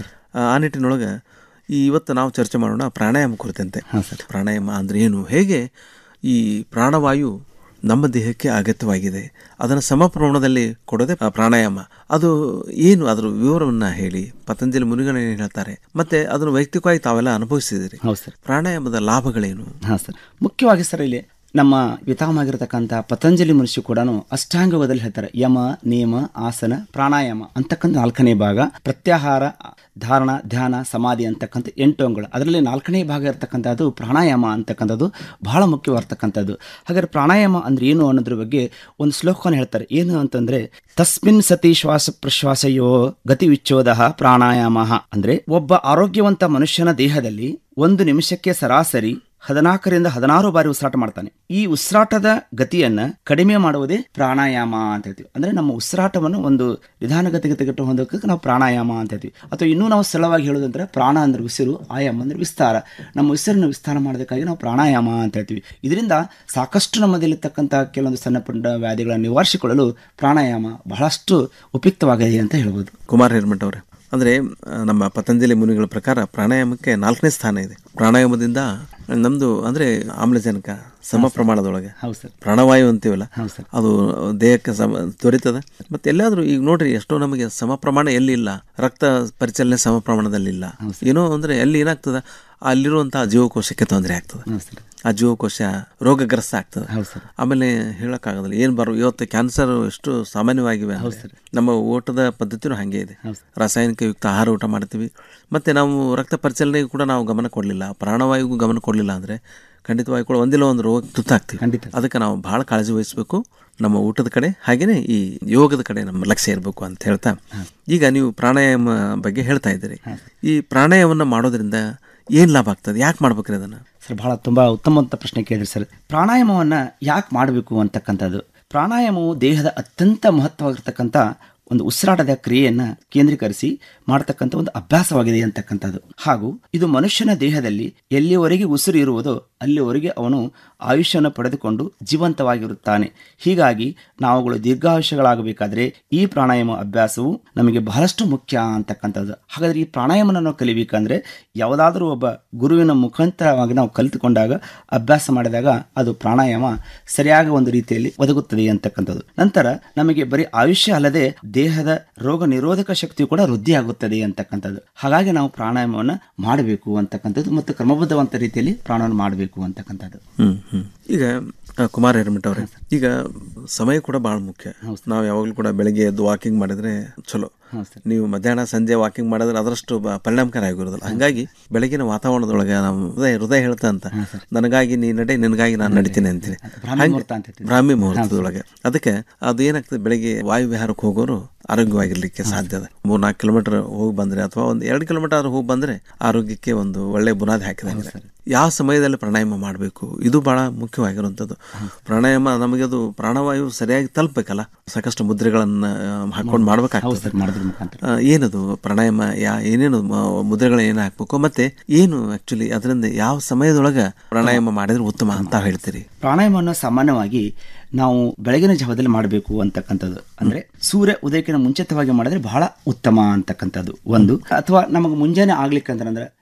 ಆ ಆ ನಿಟ್ಟಿನೊಳಗೆ ಈ ಇವತ್ತು ನಾವು ಚರ್ಚೆ ಮಾಡೋಣ ಪ್ರಾಣಾಯಾಮ ಕುರಿತಂತೆ ಪ್ರಾಣಾಯಾಮ ಅಂದ್ರೆ ಏನು ಹೇಗೆ ಈ ಪ್ರಾಣವಾಯು ನಮ್ಮ ದೇಹಕ್ಕೆ ಅಗತ್ಯವಾಗಿದೆ ಅದನ್ನು ಸಮ ಪ್ರಮಾಣದಲ್ಲಿ ಕೊಡೋದೇ ಆ ಪ್ರಾಣಾಯಾಮ ಅದು ಏನು ಅದರ ವಿವರವನ್ನ ಹೇಳಿ ಪತಂಜಲಿ ಮುನಿಗಳು ಏನು ಹೇಳ್ತಾರೆ ಮತ್ತೆ ಅದನ್ನು ವೈಯಕ್ತಿಕವಾಗಿ ತಾವೆಲ್ಲ ಅನುಭವಿಸಿದಿರಿ ಪ್ರಾಣಾಯಾಮದ ಲಾಭಗಳೇನು ಹಾಂ ಸರ್ ಮುಖ್ಯವಾಗಿ ಸರ್ ಇಲ್ಲಿ ನಮ್ಮ ಪಿತಾಮಗಿರತಕ್ಕಂಥ ಪತಂಜಲಿ ಮನುಷ್ಯ ಕೂಡ ಅಷ್ಟಾಂಗದಲ್ಲಿ ಹೇಳ್ತಾರೆ ಯಮ ನಿಯಮ ಆಸನ ಪ್ರಾಣಾಯಾಮ ಅಂತಕ್ಕಂಥ ನಾಲ್ಕನೇ ಭಾಗ ಪ್ರತ್ಯಾಹಾರ ಧಾರಣ ಧ್ಯಾನ ಸಮಾಧಿ ಅಂತಕ್ಕಂಥ ಎಂಟು ಅಂಗಗಳು ಅದರಲ್ಲಿ ನಾಲ್ಕನೇ ಭಾಗ ಇರತಕ್ಕಂಥದ್ದು ಪ್ರಾಣಾಯಾಮ ಅಂತಕ್ಕಂಥದ್ದು ಬಹಳ ಮುಖ್ಯವಾಗಿರ್ತಕ್ಕಂಥದ್ದು ಹಾಗಾದ್ರೆ ಪ್ರಾಣಾಯಾಮ ಅಂದ್ರೆ ಏನು ಅನ್ನೋದ್ರ ಬಗ್ಗೆ ಒಂದು ಶ್ಲೋಕವನ್ನು ಹೇಳ್ತಾರೆ ಏನು ಅಂತಂದ್ರೆ ತಸ್ಮಿನ್ ಸತಿ ಶ್ವಾಸ ಪ್ರಶ್ವಾಸಯೋ ಗತಿ ವಿಚ್ಚೋದ ಪ್ರಾಣಾಯಾಮ ಅಂದ್ರೆ ಒಬ್ಬ ಆರೋಗ್ಯವಂತ ಮನುಷ್ಯನ ದೇಹದಲ್ಲಿ ಒಂದು ನಿಮಿಷಕ್ಕೆ ಸರಾಸರಿ ಹದಿನಾಲ್ಕರಿಂದ ಹದಿನಾರು ಬಾರಿ ಉಸಿರಾಟ ಮಾಡ್ತಾನೆ ಈ ಉಸಿರಾಟದ ಗತಿಯನ್ನ ಕಡಿಮೆ ಮಾಡುವುದೇ ಪ್ರಾಣಾಯಾಮ ಅಂತ ಹೇಳ್ತೀವಿ ಅಂದ್ರೆ ನಮ್ಮ ಉಸಿರಾಟವನ್ನು ಒಂದು ನಿಧಾನಗತಿಗೆ ತೆಗೆದು ಹೊಂದೋಕೆ ನಾವು ಪ್ರಾಣಾಯಾಮ ಅಂತ ಹೇಳ್ತೀವಿ ಅಥವಾ ಇನ್ನೂ ನಾವು ಸರಳವಾಗಿ ಹೇಳೋದಂದ್ರೆ ಪ್ರಾಣ ಅಂದ್ರೆ ಉಸಿರು ಆಯಾಮ ಅಂದ್ರೆ ವಿಸ್ತಾರ ನಮ್ಮ ಉಸಿರನ್ನು ವಿಸ್ತಾರ ಮಾಡೋದಕ್ಕಾಗಿ ನಾವು ಪ್ರಾಣಾಯಾಮ ಅಂತ ಹೇಳ್ತೀವಿ ಇದರಿಂದ ಸಾಕಷ್ಟು ನಮ್ಮದಲ್ಲಿರ್ತಕ್ಕಂಥ ಕೆಲವೊಂದು ಸಣ್ಣ ಪುಟ್ಟ ವ್ಯಾಧಿಗಳನ್ನು ನಿವಾರಿಸಿಕೊಳ್ಳಲು ಪ್ರಾಣಾಯಾಮ ಬಹಳಷ್ಟು ಉಪಯುಕ್ತವಾಗಿದೆ ಅಂತ ಹೇಳ್ಬೋದು ಕುಮಾರ್ ಹಿರ್ಮಠ್ ಅವರೇ ಅಂದ್ರೆ ಆ, ನಮ್ಮ ಪತಂಜಲಿ ಮುನಿಗಳ ಪ್ರಕಾರ ಪ್ರಾಣಾಯಾಮಕ್ಕೆ ನಾಲ್ಕನೇ ಸ್ಥಾನ ಇದೆ ಪ್ರಾಣಾಯಾಮದಿಂದ ನಮ್ದು ಅಂದ್ರೆ ಆಮ್ಲಜನಕ ಸಮ ಪ್ರಮಾಣದೊಳಗೆ ಹೌದು ಸರ್ ಪ್ರಾಣವಾಯು ಅಂತೀವಲ್ಲ ಹೌದು ಸರ್ ಅದು ದೇಹಕ್ಕೆ ಸಮ ದೊರೀತದ ಮತ್ತೆ ಎಲ್ಲಾದ್ರೂ ಈಗ ನೋಡ್ರಿ ಎಷ್ಟೋ ನಮಗೆ ಸಮ ಪ್ರಮಾಣ ಎಲ್ಲಿ ಇಲ್ಲ ರಕ್ತ ಪರಿಚಲನೆ ಸಮ ಪ್ರಮಾಣದಲ್ಲಿ ಇಲ್ಲ ಏನೋ ಅಂದ್ರೆ ಎಲ್ಲಿ ಏನಾಗ್ತದ ಅಲ್ಲಿರುವಂತಹ ಜೀವಕೋಶಕ್ಕೆ ತೊಂದರೆ ಆಗ್ತದೆ ಆ ಜೀವಕೋಶ ರೋಗಗ್ರಸ್ತ ಆಗ್ತದೆ ಆಮೇಲೆ ಹೇಳಕ್ಕಾಗೋದಿಲ್ಲ ಏನ್ ಬರೋ ಇವತ್ತು ಕ್ಯಾನ್ಸರ್ ಎಷ್ಟು ಸಾಮಾನ್ಯವಾಗಿವೆ ಅಂದ್ರೆ ನಮ್ಮ ಊಟದ ಪದ್ಧತಿನೂ ಹಾಗೆ ಇದೆ ರಾಸಾಯನಿಕ ಯುಕ್ತ ಆಹಾರ ಊಟ ಮಾಡ್ತೀವಿ ಮತ್ತೆ ನಾವು ರಕ್ತ ಪರಿಚಲನೆಗೂ ಕೂಡ ನಾವು ಗಮನ ಕೊಡಲಿಲ್ಲ ಪ್ರಾಣವಾಯುಗೂ ಗಮನ ಕೊಡಲಿಲ್ಲ ಅಂದ್ರೆ ಖಂಡಿತವಾಗಿ ಕೂಡ ಒಂದಿಲ್ಲ ಒಂದು ರೋಗ ತುತ್ತಾಗ್ತೀವಿ ಅದಕ್ಕೆ ನಾವು ಬಹಳ ಕಾಳಜಿ ವಹಿಸಬೇಕು ನಮ್ಮ ಊಟದ ಕಡೆ ಹಾಗೇನೆ ಈ ಯೋಗದ ಕಡೆ ನಮ್ಮ ಲಕ್ಷ್ಯ ಇರಬೇಕು ಅಂತ ಹೇಳ್ತಾ ಈಗ ನೀವು ಪ್ರಾಣಾಯಾಮ ಬಗ್ಗೆ ಹೇಳ್ತಾ ಇದ್ದೀರಿ ಈ ಪ್ರಾಣಾಯಾಮವನ್ನು ಮಾಡೋದ್ರಿಂದ ಏನ್ ಲಾಭ ಆಗ್ತದೆ ಯಾಕೆ ಮಾಡ್ಬೇಕ್ರಿ ಅದನ್ನ ಸರ್ ಬಹಳ ತುಂಬಾ ಉತ್ತಮವಾದ ಪ್ರಶ್ನೆ ಕೇಳಿದ್ರಿ ಸರ್ ಪ್ರಾಣಾಯಾಮವನ್ನ ಯಾಕೆ ಮಾಡಬೇಕು ಅಂತಕ್ಕಂಥದ್ದು ಪ್ರಾಣಾಯಾಮವು ದೇಹದ ಅತ್ಯಂತ ಮಹತ್ವವಾಗಿರ್ತಕ್ಕಂಥ ಒಂದು ಉಸಿರಾಟದ ಕ್ರಿಯೆಯನ್ನ ಕೇಂದ್ರೀಕರಿಸಿ ಮಾಡತಕ್ಕಂಥ ಒಂದು ಅಭ್ಯಾಸವಾಗಿದೆ ಅಂತಕ್ಕಂಥದ್ದು ಹಾಗೂ ಇದು ಮನುಷ್ಯನ ದೇಹದಲ್ಲಿ ಎಲ್ಲಿಯವರೆಗೆ ಉಸಿರು ಇರುವುದೋ ಅಲ್ಲಿವರೆಗೆ ಅವನು ಆಯುಷ್ಯವನ್ನು ಪಡೆದುಕೊಂಡು ಜೀವಂತವಾಗಿರುತ್ತಾನೆ ಹೀಗಾಗಿ ನಾವುಗಳು ದೀರ್ಘಾಯುಷ್ಯಗಳಾಗಬೇಕಾದ್ರೆ ಈ ಪ್ರಾಣಾಯಾಮ ಅಭ್ಯಾಸವು ನಮಗೆ ಬಹಳಷ್ಟು ಮುಖ್ಯ ಅಂತಕ್ಕಂಥದ್ದು ಹಾಗಾದ್ರೆ ಈ ಪ್ರಾಣಾಯಾಮನ ನಾವು ಕಲಿಬೇಕಂದ್ರೆ ಯಾವುದಾದ್ರೂ ಒಬ್ಬ ಗುರುವಿನ ಮುಖಾಂತರವಾಗಿ ನಾವು ಕಲಿತುಕೊಂಡಾಗ ಅಭ್ಯಾಸ ಮಾಡಿದಾಗ ಅದು ಪ್ರಾಣಾಯಾಮ ಸರಿಯಾದ ಒಂದು ರೀತಿಯಲ್ಲಿ ಒದಗುತ್ತದೆ ಅಂತಕ್ಕಂಥದ್ದು ನಂತರ ನಮಗೆ ಬರೀ ಆಯುಷ್ಯ ಅಲ್ಲದೆ ದೇಹದ ರೋಗ ನಿರೋಧಕ ಶಕ್ತಿಯು ಕೂಡ ವೃದ್ಧಿಯಾಗುತ್ತದೆ ಅಂತಕ್ಕಂಥದ್ದು ಹಾಗಾಗಿ ನಾವು ಪ್ರಾಣಾಯಾಮವನ್ನು ಮಾಡಬೇಕು ಅಂತಕ್ಕಂಥದ್ದು ಮತ್ತು ಕ್ರಮಬದ್ಧವಂತ ರೀತಿಯಲ್ಲಿ ಪ್ರಾಣಾಯಾಮ ಮಾಡಬೇಕು ಅಂತಕ್ಕಂಥದ್ದು ಹ್ಮ್ ಹ್ಮ್ ಈಗ ಆ, ಕುಮಾರ್ ಹಿರಮಠ ಅವರೇ ಈಗ ಸಮಯ ಕೂಡ ಬಹಳ ಮುಖ್ಯ ನಾವು ಯಾವಾಗಲೂ ಕೂಡ ಬೆಳಿಗ್ಗೆ ಎದ್ದು ವಾಕಿಂಗ್ ಮಾಡಿದ್ರೆ ಚಲೋ ನೀವು ಮಧ್ಯಾಹ್ನ ಸಂಜೆ ವಾಕಿಂಗ್ ಮಾಡಿದ್ರೆ ಅದರಷ್ಟು ಬ- ಪರಿಣಾಮಕಾರಿ ಆಗಿರೋದಿಲ್ಲ ಹಂಗಾಗಿ ಬೆಳಗಿನ ವಾತಾವರಣದೊಳಗೆ ನಾವು ಹೃದಯ ಹೃದಯ ಹೇಳ್ತಾ ಅಂತ ನನಗಾಗಿ ನೀ ನಡೆ ನಿನಗಾಗಿ ನಾನು ನಡಿತೀನಿ ಅಂತೀನಿ ಬ್ರಾಹ್ಮಿ ಹಂಗೆ- ಮುಹೂರ್ತ ಅಂತ ಹೇಳ್ತೀವಿ. ಬ್ರಾಹ್ಮಿ ಮುಹೂರ್ತದೊಳಗೆ ಅದಕ್ಕೆ ಅದು ಏನಾಗ್ತದೆ ಬೆಳಿಗ್ಗೆ ವಾಯು ವಿಹಾರಕ್ಕೆ ಹೋಗೋರು ಆರೋಗ್ಯವಾಗಿರ್ಲಿಕ್ಕೆ ಸಾಧ್ಯ ಅದ ಮೂರ್ನಾಲ್ಕು ಕಿಲೋಮೀಟರ್ ಹೋಗಿ ಬಂದ್ರೆ ಅಥವಾ ಒಂದು ಎರಡು ಕಿಲೋಮೀಟರ್ ಆದ್ರೂ ಹೋಗಿ ಬಂದ್ರೆ ಆರೋಗ್ಯಕ್ಕೆ ಒಂದು ಒಳ್ಳೆ ಬುನಾದಿ ಹಾಕಿದಂಗೆ ಯಾವ ಸಮಯದಲ್ಲಿ ಪ್ರಾಣಾಯಾಮ ಮಾಡಬೇಕು ಇದು ಬಹಳ ಮುಖ್ಯವಾಗಿರುವಂಥದ್ದು ಪ್ರಾಣಾಯಾಮ ನಮಗೆ ಅದು ಪ್ರಾಣವಾಯು ಸರಿಯಾಗಿ ತಲುಪಬೇಕಲ್ಲ ಸಾಕಷ್ಟು ಮುದ್ರೆಗಳನ್ನ ಹಾಕೊಂಡು ಮಾಡ್ಬೇಕಾಗ್ತದೆ ಮಾಡೋದ್ರ ಮುಖಾಂತರ ಆ, ಏನದು ಪ್ರಾಣಾಯಾಮ ಯಾ ಏನೇನು ಮ- ಮುದ್ರೆಗಳು ಏನು ಹಾಕ್ಬೇಕು ಮತ್ತೆ ಏನು ಆಕ್ಚುಲಿ ಅದರಿಂದ ಯಾವ ಸಮಯದೊಳಗ ಪ್ರಾಣಾಯಾಮ ಮಾಡಿದ್ರೆ ಉತ್ತಮ ಅಂತ ಹೇಳ್ತೀರಿ ಪ್ರಾಣಾಯಾಮವನ್ನು ಸಾಮಾನ್ಯವಾಗಿ ನಾವು ಬೆಳಗಿನ ಜಾವದಲ್ಲಿ ಮಾಡಬೇಕು ಅಂತಕ್ಕಂಥದ್ದು ಅಂದ್ರೆ ಸೂರ್ಯ ಉದಯಕ್ಕಿಂತ ಮುಂಚಿತವಾಗಿ ಮಾಡಿದ್ರೆ ಬಹಳ ಉತ್ತಮ ಅಂತಕ್ಕಂಥದ್ದು ಒಂದು ಅಥವಾ ನಮಗೆ ಮುಂಜಾನೆ ಆಗ್ಲಿಕ್ಕಂದ್ರೆ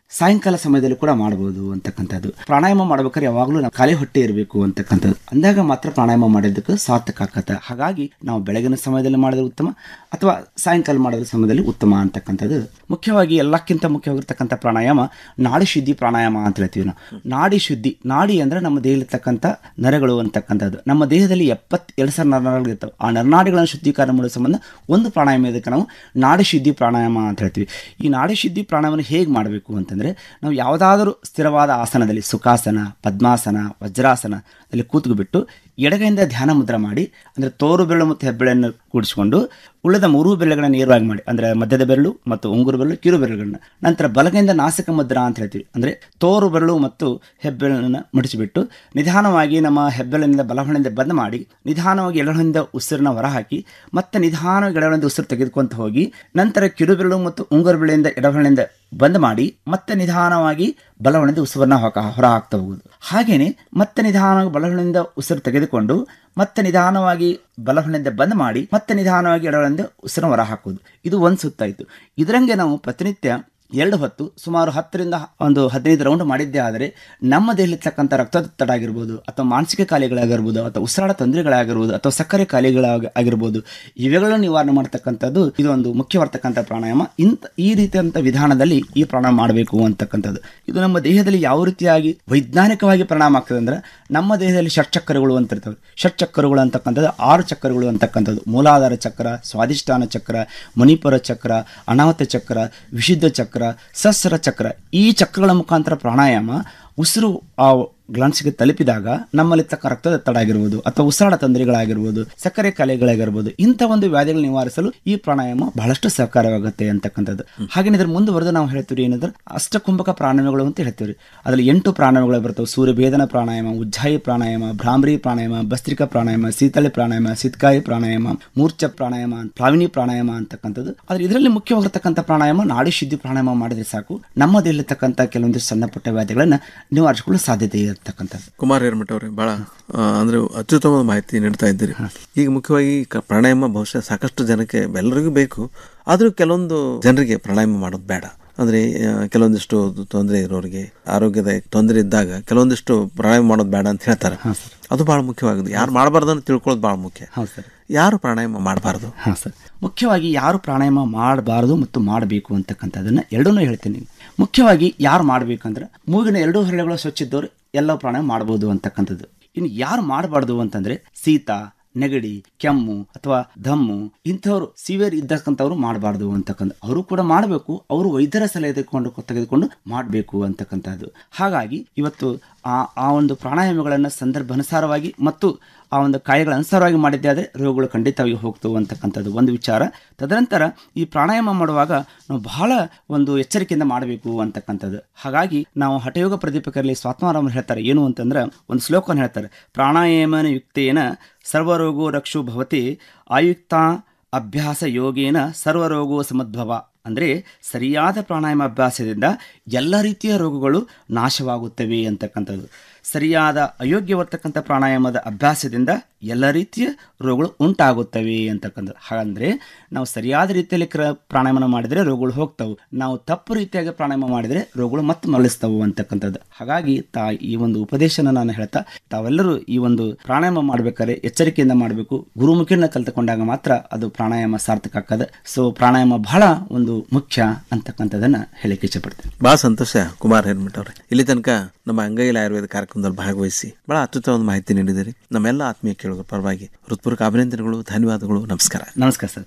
ಸಾಯಂಕಾಲ ಸಮಯದಲ್ಲಿ ಕೂಡ ಮಾಡಬಹುದು ಅಂತಕ್ಕಂಥದ್ದು ಪ್ರಾಣಾಯಾಮ ಮಾಡ್ಬೇಕಾದ್ರೆ ಯಾವಾಗಲೂ ನಾವು ಖಾಲಿ ಹೊಟ್ಟೆ ಇರಬೇಕು ಅಂತಕ್ಕಂಥದ್ದು ಅಂದಾಗ ಮಾತ್ರ ಪ್ರಾಣಾಯಾಮ ಮಾಡೋದಕ್ಕೆ ಸಾರ್ಥಕ ಆಕತ್ತೆ ಹಾಗಾಗಿ ನಾವು ಬೆಳಗಿನ ಸಮಯದಲ್ಲಿ ಮಾಡಿದ್ರೆ ಉತ್ತಮ ಅಥವಾ ಸಾಯಂಕಾಲ ಮಾಡಿದ ಸಮಯದಲ್ಲಿ ಉತ್ತಮ ಅಂತಕ್ಕಂಥದ್ದು ಮುಖ್ಯವಾಗಿ ಎಲ್ಲಕ್ಕಿಂತ ಮುಖ್ಯವಾಗಿರ್ತಕ್ಕಂಥ ಪ್ರಾಣಾಯಾಮ ನಾಡಿ ಶುದ್ಧಿ ಪ್ರಾಣಾಯಾಮ ಅಂತ ಹೇಳ್ತೀವಿ ನಾವು ನಾಡಿ ಶುದ್ಧಿ ನಾಡಿ ಅಂದ್ರೆ ನಮ್ಮ ದೇಹದಲ್ಲಿರ್ತಕ್ಕಂಥ ನರಗಳು ಅಂತಕ್ಕಂಥದ್ದು ನಮ್ಮ ದೇಹದಲ್ಲಿ ಎಪ್ಪತ್ತೆರಡು ಸಾವಿರ ನರನಾಡಿಗಳು ಇರ್ತವೆ ಆ ನರನಾಡಿಗಳನ್ನು ಶುದ್ಧೀಕರಣ ಮಾಡೋ ಸಂಬಂಧ ಒಂದು ಪ್ರಾಣಾಯಾಮ ಇದಕ್ಕೆ ನಾವು ನಾಡಿ ಶುದ್ಧಿ ಪ್ರಾಣಾಯಾಮ ಅಂತ ಹೇಳ್ತೀವಿ ಈ ನಾಡಿ ಶುದ್ಧಿ ಪ್ರಾಣಾಯಾಮನ ಹೇಗೆ ಮಾಡಬೇಕು ಅಂತಂದ್ರೆ ನಾವು ಯಾವುದಾದರೂ ಸ್ಥಿರವಾದ ಆಸನದಲ್ಲಿ ಸುಖಾಸನ ಪದ್ಮಾಸನ ವಜ್ರಾಸನದಲ್ಲಿ ಕೂತ್ಕೊಬಿಟ್ಟು ಎಡಗೈಯಿಂದ ಧ್ಯಾನ ಮುದ್ರ ಮಾಡಿ ಅಂದರೆ ತೋರು ಬೆರಳು ಮತ್ತು ಹೆಬ್ಬೆಳೆಯನ್ನು ಕೂಡಿಸಿಕೊಂಡು ಉಳಿದ ಮೂರು ಬೆರಳುಗಳನ್ನ ನೇರವಾಗಿ ಮಾಡಿ ಅಂದರೆ ಮಧ್ಯದ ಬೆರಳು ಮತ್ತು ಉಂಗುರು ಬೆರಳು ಕಿರು ಬೆರಳುಗಳನ್ನ ನಂತರ ಬಲಗೈಯಿಂದ ನಾಸಿಕ ಮುದ್ರ ಅಂತ ಹೇಳ್ತೀವಿ ಅಂದರೆ ತೋರು ಬೆರಳು ಮತ್ತು ಹೆಬ್ಬೆರಳನ್ನು ಮಡಿಸಿಬಿಟ್ಟು ನಿಧಾನವಾಗಿ ನಮ್ಮ ಹೆಬ್ಬೆರಳಿನಿಂದ ಬಲಹೊಳೆಯಿಂದ ಬಂದ್ ಮಾಡಿ ನಿಧಾನವಾಗಿ ಎಡಹೊಳೆಯಿಂದ ಉಸಿರನ್ನ ಹೊರಹಾಕಿ ಮತ್ತೆ ನಿಧಾನವಾಗಿ ಎಡಹೊಳೆಯಿಂದ ಉಸಿರು ತೆಗೆದುಕೊಂತ ಹೋಗಿ ನಂತರ ಕಿರು ಬೆರಳು ಮತ್ತು ಉಂಗುರು ಬೆರಳಿಂದ ಎಡಹೊಳೆಯಿಂದ ಬಂದ್ ಮಾಡಿ ಮತ್ತೆ ನಿಧಾನವಾಗಿ ಬಲಹೊಳೆಯಿಂದ ಉಸಿರನ್ನ ಹೊರ ಹಾಕ್ತಾ ಹೋಗುದು ಹಾಗೇನೆ ಮತ್ತೆ ನಿಧಾನವಾಗಿ ಬಲಹೊಳೆಯಿಂದ ಉಸಿರು ತೆಗೆದುಕೊಂಡು ಮತ್ತೆ ನಿಧಾನವಾಗಿ ಬಲಹೊಳೆಯಿಂದ ಬಂದ್ ಮಾಡಿ ಮತ್ತೆ ನಿಧಾನವಾಗಿ ಎಡಹೊಳೆಯಿಂದ ಉಸಿರನ್ನ ಹೊರ ಹಾಕುವುದು ಇದು ಒಂದು ಸುತ್ತಾಯಿತು ಇದರಂಗೆ ನಾವು ಪ್ರತಿನಿತ್ಯ ಎರಡು ಹೊತ್ತು ಸುಮಾರು ಹತ್ತರಿಂದ ಒಂದು ಹದಿನೈದು ರೌಂಡ್ ಮಾಡಿದ್ದೇ ಆದರೆ ನಮ್ಮ ದೇಹದಲ್ಲಿರ್ತಕ್ಕಂಥ ರಕ್ತದೊತ್ತಡ ಆಗಿರ್ಬೋದು ಅಥವಾ ಮಾನಸಿಕ ಕಾಯಿಲೆಗಳಾಗಿರ್ಬೋದು ಅಥವಾ ಉಸಿರಾಟ ತೊಂದರೆಗಳಾಗಿರ್ಬೋದು ಅಥವಾ ಸಕ್ಕರೆ ಕಾಯಿಲೆಗಳಾಗ ಆಗಿರ್ಬೋದು ಇವೆಗಳನ್ನು ನಿವಾರಣೆ ಮಾಡ್ತಕ್ಕಂಥದ್ದು ಇದು ಒಂದು ಮುಖ್ಯವಾಗಿರ್ತಕ್ಕಂಥ ಪ್ರಾಣಾಯಾಮ ಇಂಥ ಈ ರೀತಿಯಂಥ ವಿಧಾನದಲ್ಲಿ ಈ ಪ್ರಾಣಾಯಾಮ ಮಾಡಬೇಕು ಅಂತಕ್ಕಂಥದ್ದು ಇದು ನಮ್ಮ ದೇಹದಲ್ಲಿ ಯಾವ ರೀತಿಯಾಗಿ ವೈಜ್ಞಾನಿಕವಾಗಿ ಪರಿಣಾಮ ಆಗ್ತದೆ ಅಂದ್ರೆ ನಮ್ಮ ದೇಹದಲ್ಲಿ ಷಟ್ಚಕ್ರಗಳು ಅಂತ ಇರ್ತವೆ ಷಟ್ಚಕ್ರಗಳು ಅಂತಕ್ಕಂಥದ್ದು ಆರು ಚಕ್ರಗಳು ಅಂತಕ್ಕಂಥದ್ದು ಮೂಲಾಧಾರ ಚಕ್ರ ಸ್ವಾದಿಷ್ಠಾನ ಚಕ್ರ ಮಣಿಪುರ ಚಕ್ರ ಅನಾಹುತ ಚಕ್ರ ವಿಶುದ್ಧ ಚಕ್ರ ಸಸ್ರ ಚಕ್ರ ಈ ಚಕ್ರಗಳ ಮುಖಾಂತರ ಪ್ರಾಣಾಯಾಮ ಉಸಿರು ಆ ಗ್ಲಾನ್ಸ್ಗೆ ತಲುಪಿದಾಗ ನಮ್ಮಲ್ಲಿರ್ತಕ್ಕ ರಕ್ತದೊತ್ತಡ ಆಗಿರ್ಬೋದು ಅಥವಾ ಉಸಿರಾಟ ತೊಂದರೆಗಳಾಗಿರ್ಬೋದು ಸಕ್ಕರೆ ಕಾಯಿಲೆಗಳಾಗಿರ್ಬೋದು ಇಂಥ ಒಂದು ವ್ಯಾಧಿಗಳು ನಿವಾರಿಸಲು ಈ ಪ್ರಾಣಾಯಾಮ ಬಹಳಷ್ಟು ಸಹಕಾರವಾಗುತ್ತೆ ಅಂತಕ್ಕಂಥದ್ದು ಹಾಗೆ ಇದ್ರ ಮುಂದುವರೆದು ನಾವು ಹೇಳ್ತೀವಿ ಏನಂದ್ರೆ ಅಷ್ಟಕುಂಭಕ ಪ್ರಾಣಾಯಾಮಗಳು ಅಂತ ಹೇಳ್ತೀವಿ ಅದರಲ್ಲಿ ಎಂಟು ಪ್ರಾಣಾಯಾಮಗಳು ಬರ್ತವೆ ಸೂರ್ಯಭೇದನ ಪ್ರಾಣಾಯಾಮ ಉಜ್ಜಾಯಿ ಪ್ರಾಣಾಯಾಮ ಭ್ರಾಮರಿ ಪ್ರಾಣಾಯಾಮ ಭಸ್ತ್ರಿಕಾ ಪ್ರಾಣಾಯಾಮ ಶೀತಳಿ ಪ್ರಾಣಾಯಾಮ ಸಿತ್ಕಾಯಿ ಪ್ರಾಣಾಯಾಮ ಮೂರ್ಛ ಪ್ರಾಣಾಯಾಮ ಪ್ಲಾವಿನಿ ಪ್ರಾಣಾಯಾಮ ಅಂತಕ್ಕಂಥದ್ದು ಆದ್ರೆ ಇದರಲ್ಲಿ ಮುಖ್ಯವಾಗಿರ್ತಕ್ಕಂಥ ಪ್ರಾಣಾಯಾಮ ನಾಡಿ ಶುದ್ಧಿ ಪ್ರಾಣಾಯಾಮ ಮಾಡಿದ್ರೆ ಸಾಕು ನಮ್ಮ ದೇಹದಲ್ಲಿರ್ತಕ್ಕಂಥ ಕೆಲವೊಂದು ಸಣ್ಣ ಪುಟ್ಟ ವ್ಯಾಧಿಗಳನ್ನ ನಿವಾರಿಸಿಕೊಳ್ಳೋ ಸಾಧ್ಯತೆ ಇರತಕ್ಕಂಥದ್ದು ಕುಮಾರ್ ಹಿರಮಠ ಅವರೇ ಬಹಳ ಆ, ಅಂದ್ರೆ ಅತ್ಯುತ್ತಮವಾದ ಮಾಹಿತಿ ನೀಡ್ತಾ ಇದ್ದೀರಿ ಈಗ ಮುಖ್ಯವಾಗಿ ಕ- ಪ್ರಾಣಾಯಾಮ ಬಹುಶಃ ಸಾಕಷ್ಟು ಜನಕ್ಕೆ ಎಲ್ಲರಿಗೂ ಬೇಕು ಆದರೂ ಕೆಲವೊಂದು ಜನರಿಗೆ ಪ್ರಾಣಾಯಾಮ ಮಾಡೋದು ಬೇಡ ಅಂದ್ರೆ ಆ, ಕೆಲವೊಂದಿಷ್ಟು ತೊಂದರೆ ಇರೋರಿಗೆ ಆರೋಗ್ಯದ ತೊಂದರೆ ಇದ್ದಾಗ ಕೆಲವೊಂದಿಷ್ಟು ಪ್ರಾಣಾಯಾಮ ಮಾಡೋದು ಬೇಡ ಅಂತ ಹೇಳ್ತಾರೆ ಅದು ಬಹಳ ಮುಖ್ಯವಾಗಿದೆ ಯಾರು ಮಾಡಬಾರ್ದು ಅಂತ ತಿಳ್ಕೊಳ್ಳೋದು ಬಹಳ ಮುಖ್ಯ ಹೌದು ಸರ್ ಯಾರು ಪ್ರಾಣಾಯಾಮ ಮಾಡಬಾರ್ದು ಹಾಂ ಸರ್ ಮುಖ್ಯವಾಗಿ ಯಾರು ಪ್ರಾಣಾಯಾಮ ಮಾಡಬಾರದು ಮತ್ತು ಮಾಡಬೇಕು ಅಂತಕ್ಕಂಥದ್ದನ್ನ ಎರಡನ್ನೂ ಹೇಳ್ತೀನಿ ಮುಖ್ಯವಾಗಿ ಯಾರು ಮಾಡಬೇಕಂದ್ರೆ ಮೂಗಿನ ಎರಡೂ ಹೊರಳೆಗಳು ಸ್ವಚ್ಛ ಇದ್ದವರು ಎಲ್ಲ ಪ್ರಾಣಾಯಾಮ ಮಾಡ್ಬೋದು ಅಂತಕ್ಕಂಥದ್ದು ಇನ್ನು ಯಾರು ಮಾಡಬಾರ್ದು ಅಂತಂದ್ರೆ ಶೀತ ನೆಗಡಿ ಕೆಮ್ಮು ಅಥವಾ ದಮ್ಮು ಇಂಥವ್ರು ಸಿವಿಯರ್ ಇದ್ದಕ್ಕಂಥವ್ರು ಮಾಡಬಾರ್ದು ಅಂತಕ್ಕಂಥ ಅವರು ಕೂಡ ಮಾಡಬೇಕು ಅವರು ವೈದ್ಯರ ಸಲಹೆ ತೆಗೆದುಕೊಂಡು ತೆಗೆದುಕೊಂಡು ಮಾಡಬೇಕು ಅಂತಕ್ಕಂಥದ್ದು ಹಾಗಾಗಿ ಇವತ್ತು ಆ ಆ ಒಂದು ಪ್ರಾಣಾಯಾಮಗಳನ್ನು ಸಂದರ್ಭ ಅನುಸಾರವಾಗಿ ಮತ್ತು ಆ ಒಂದು ಕಾಯಿಗಳ ಅನುಸಾರವಾಗಿ ಮಾಡಿದ್ದೆ ಆದರೆ ರೋಗಗಳು ಖಂಡಿತವಾಗಿ ಹೋಗ್ತವೆ ಅಂತಕ್ಕಂಥದ್ದು ಒಂದು ವಿಚಾರ ತದನಂತರ ಈ ಪ್ರಾಣಾಯಾಮ ಮಾಡುವಾಗ ನಾವು ಬಹಳ ಒಂದು ಎಚ್ಚರಿಕೆಯಿಂದ ಮಾಡಬೇಕು ಅಂತಕ್ಕಂಥದ್ದು ಹಾಗಾಗಿ ನಾವು ಹಠಯೋಗ ಪ್ರದೀಪಕರಲ್ಲಿ ಸ್ವಾತ್ಮಾರಾಮ ಹೇಳ್ತಾರೆ ಏನು ಅಂತಂದ್ರೆ ಒಂದು ಶ್ಲೋಕವನ್ನು ಹೇಳ್ತಾರೆ ಪ್ರಾಣಾಯಾಮನ ಯುಕ್ತೇನ ಸರ್ವರೋಗೋ ರಕ್ಷು ಭವತಿ ಆಯುಕ್ತ ಅಭ್ಯಾಸ ಯೋಗೇನ ಸರ್ವರೋಗೋ ಸಮದ್ಭವ ಅಂದರೆ ಸರಿಯಾದ ಪ್ರಾಣಾಯಾಮ ಅಭ್ಯಾಸದಿಂದ ಎಲ್ಲ ರೀತಿಯ ರೋಗಗಳು ನಾಶವಾಗುತ್ತವೆ ಅಂತಕ್ಕಂಥದ್ದು ಸರಿಯಾದ ಅಯೋಗ್ಯವರ್ತಕ್ಕಂಥ ಪ್ರಾಣಾಯಾಮದ ಅಭ್ಯಾಸದಿಂದ ಎಲ್ಲ ರೀತಿಯ ರೋಗಗಳು ಉಂಟಾಗುತ್ತವೆ ಅಂತಕ್ಕಂಥದ್ದು ಹಾಗಂದ್ರೆ ನಾವು ಸರಿಯಾದ ರೀತಿಯಲ್ಲಿ ಕ್ರ ಪ್ರಾಣಾಯಾಮ ಮಾಡಿದರೆ ರೋಗಗಳು ಹೋಗ್ತವೆ ನಾವು ತಪ್ಪು ರೀತಿಯಾಗಿ ಪ್ರಾಣಾಯಾಮ ಮಾಡಿದರೆ ರೋಗಗಳು ಮತ್ತೆ ಮರಳಿಸ್ತವು ಅಂತಕ್ಕಂಥದ್ದು ಹಾಗಾಗಿ ತಾ ಈ ಒಂದು ಉಪದೇಶನ ನಾನು ಹೇಳ್ತಾ ತಾವೆಲ್ಲರೂ ಈ ಒಂದು ಪ್ರಾಣಾಯಾಮ ಮಾಡ್ಬೇಕಾದ್ರೆ ಎಚ್ಚರಿಕೆಯಿಂದ ಮಾಡಬೇಕು ಗುರುಮುಖಿನ ಕಲ್ತುಕೊಂಡಾಗ ಮಾತ್ರ ಅದು ಪ್ರಾಣಾಯಾಮ ಸಾರ್ಥಕ ಆಗ್ತದೆ ಸೊ ಪ್ರಾಣಾಯಾಮ ಬಹಳ ಒಂದು ಮುಖ್ಯ ಅಂತಕ್ಕಂಥದ್ದನ್ನ ಹೇಳಿಕ್ಕೆ ಇಷ್ಟಪಡ್ತೇನೆ ಬಹಳ ಸಂತೋಷ ಕುಮಾರ್ ಹಿರಮಠ ಅವರೇ ಇಲ್ಲಿ ತನಕ ನಮ್ಮ ಅಂಗೈಲ ಆಯುರ್ವೇದ ಕಾರ್ಯಕ್ರಮದಲ್ಲಿ ಭಾಗವಹಿಸಿ ಬಹಳ ಅತ್ಯುತ್ತಮವಾದ ಮಾಹಿತಿ ನೀಡಿದಿರಿ ನಮ್ಮೆಲ್ಲ ಆತ್ಮೀಯ ಕೇಳುಗರ ಪರವಾಗಿ ಹೃತ್ಪೂರ್ವಕ ಅಭಿನಂದನೆಗಳು ಧನ್ಯವಾದಗಳು ನಮಸ್ಕಾರ ನಮಸ್ಕಾರ ಸರ್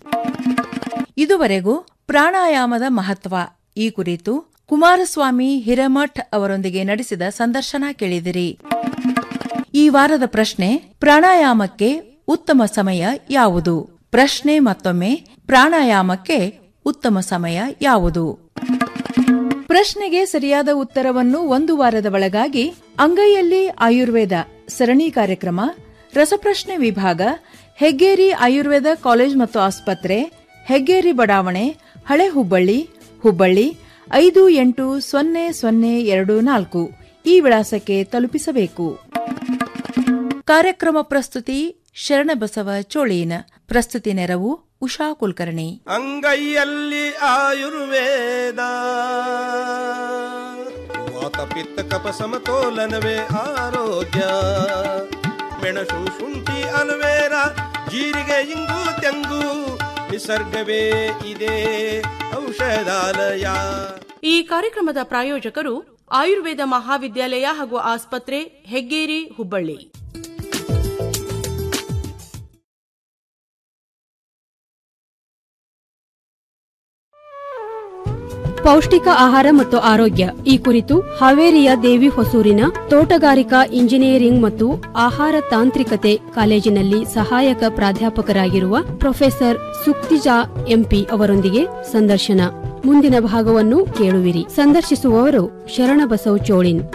ಇದುವರೆಗೂ ಪ್ರಾಣಾಯಾಮದ ಮಹತ್ವ ಈ ಕುರಿತು ಕುಮಾರಸ್ವಾಮಿ ಹಿರೇಮಠ್ ಅವರೊಂದಿಗೆ ನಡೆಸಿದ ಸಂದರ್ಶನ ಕೇಳಿದಿರಿ ಈ ವಾರದ ಪ್ರಶ್ನೆ ಪ್ರಾಣಾಯಾಮಕ್ಕೆ ಉತ್ತಮ ಸಮಯ ಯಾವುದು ಪ್ರಶ್ನೆ ಮತ್ತೊಮ್ಮೆ ಪ್ರಾಣಾಯಾಮಕ್ಕೆ ಉತ್ತಮ ಸಮಯ ಯಾವುದು ಪ್ರಶ್ನೆಗೆ ಸರಿಯಾದ ಉತ್ತರವನ್ನು ಒಂದು ವಾರದ ಒಳಗಾಗಿ ಅಂಗೈಯಲ್ಲಿ ಆಯುರ್ವೇದ ಸರಣಿ ಕಾರ್ಯಕ್ರಮ ರಸಪ್ರಶ್ನೆ ವಿಭಾಗ ಹೆಗ್ಗೇರಿ ಆಯುರ್ವೇದ ಕಾಲೇಜ್ ಮತ್ತು ಆಸ್ಪತ್ರೆ ಹೆಗ್ಗೇರಿ ಬಡಾವಣೆ ಹಳೆ ಹುಬ್ಬಳ್ಳಿ ಹುಬ್ಬಳ್ಳಿ ಐದು ಎಂಟು ಸೊನ್ನೆ ಸೊನ್ನೆ ಎರಡು ನಾಲ್ಕು ಈ ವಿಳಾಸಕ್ಕೆ ತಲುಪಿಸಬೇಕು ಕಾರ್ಯಕ್ರಮ ಪ್ರಸ್ತುತಿ ಶರಣಬಸವ ಚೋಳೀನ ಪ್ರಸ್ತುತಿ ನೆರವು ಉಷಾ ಕುಲಕರ್ಣಿ ಅಂಗೈಯಲ್ಲಿ ಆಯುರ್ವೇದ ವಾತ ಪಿತ್ತ ಕಪ ಸಮತೋಲನವೇ ಆರೋಗ್ಯ ಮೆಣಸು ಶುಂಠಿ ಅಲವೇರ ಜೀರಿಗೆ ಇಂಗು ತೆಂಗು ನಿಸರ್ಗವೇ ಇದೆ ಔಷಧಾಲಯ ಈ ಕಾರ್ಯಕ್ರಮದ ಪ್ರಾಯೋಜಕರು ಆಯುರ್ವೇದ ಮಹಾವಿದ್ಯಾಲಯ ಹಾಗೂ ಆಸ್ಪತ್ರೆ ಹೆಗ್ಗೇರಿ ಹುಬ್ಬಳ್ಳಿ ಪೌಷ್ಟಿಕ ಆಹಾರ ಮತ್ತು ಆರೋಗ್ಯ ಈ ಕುರಿತು ಹಾವೇರಿಯ ದೇವಿ ಹೊಸೂರಿನ ತೋಟಗಾರಿಕಾ ಇಂಜಿನಿಯರಿಂಗ್ ಮತ್ತು ಆಹಾರ ತಾಂತ್ರಿಕತೆ ಕಾಲೇಜಿನಲ್ಲಿ ಸಹಾಯಕ ಪ್ರಾಧ್ಯಾಪಕರಾಗಿರುವ ಪ್ರೊಫೆಸರ್ ಸುಕ್ತಿಜಾ ಎಂಪಿ ಅವರೊಂದಿಗೆ ಸಂದರ್ಶನ ಮುಂದಿನ ಭಾಗವನ್ನು ಕೇಳುವಿರಿ ಸಂದರ್ಶಿಸುವವರು ಶರಣಬಸವ ಚೋಳಿನ್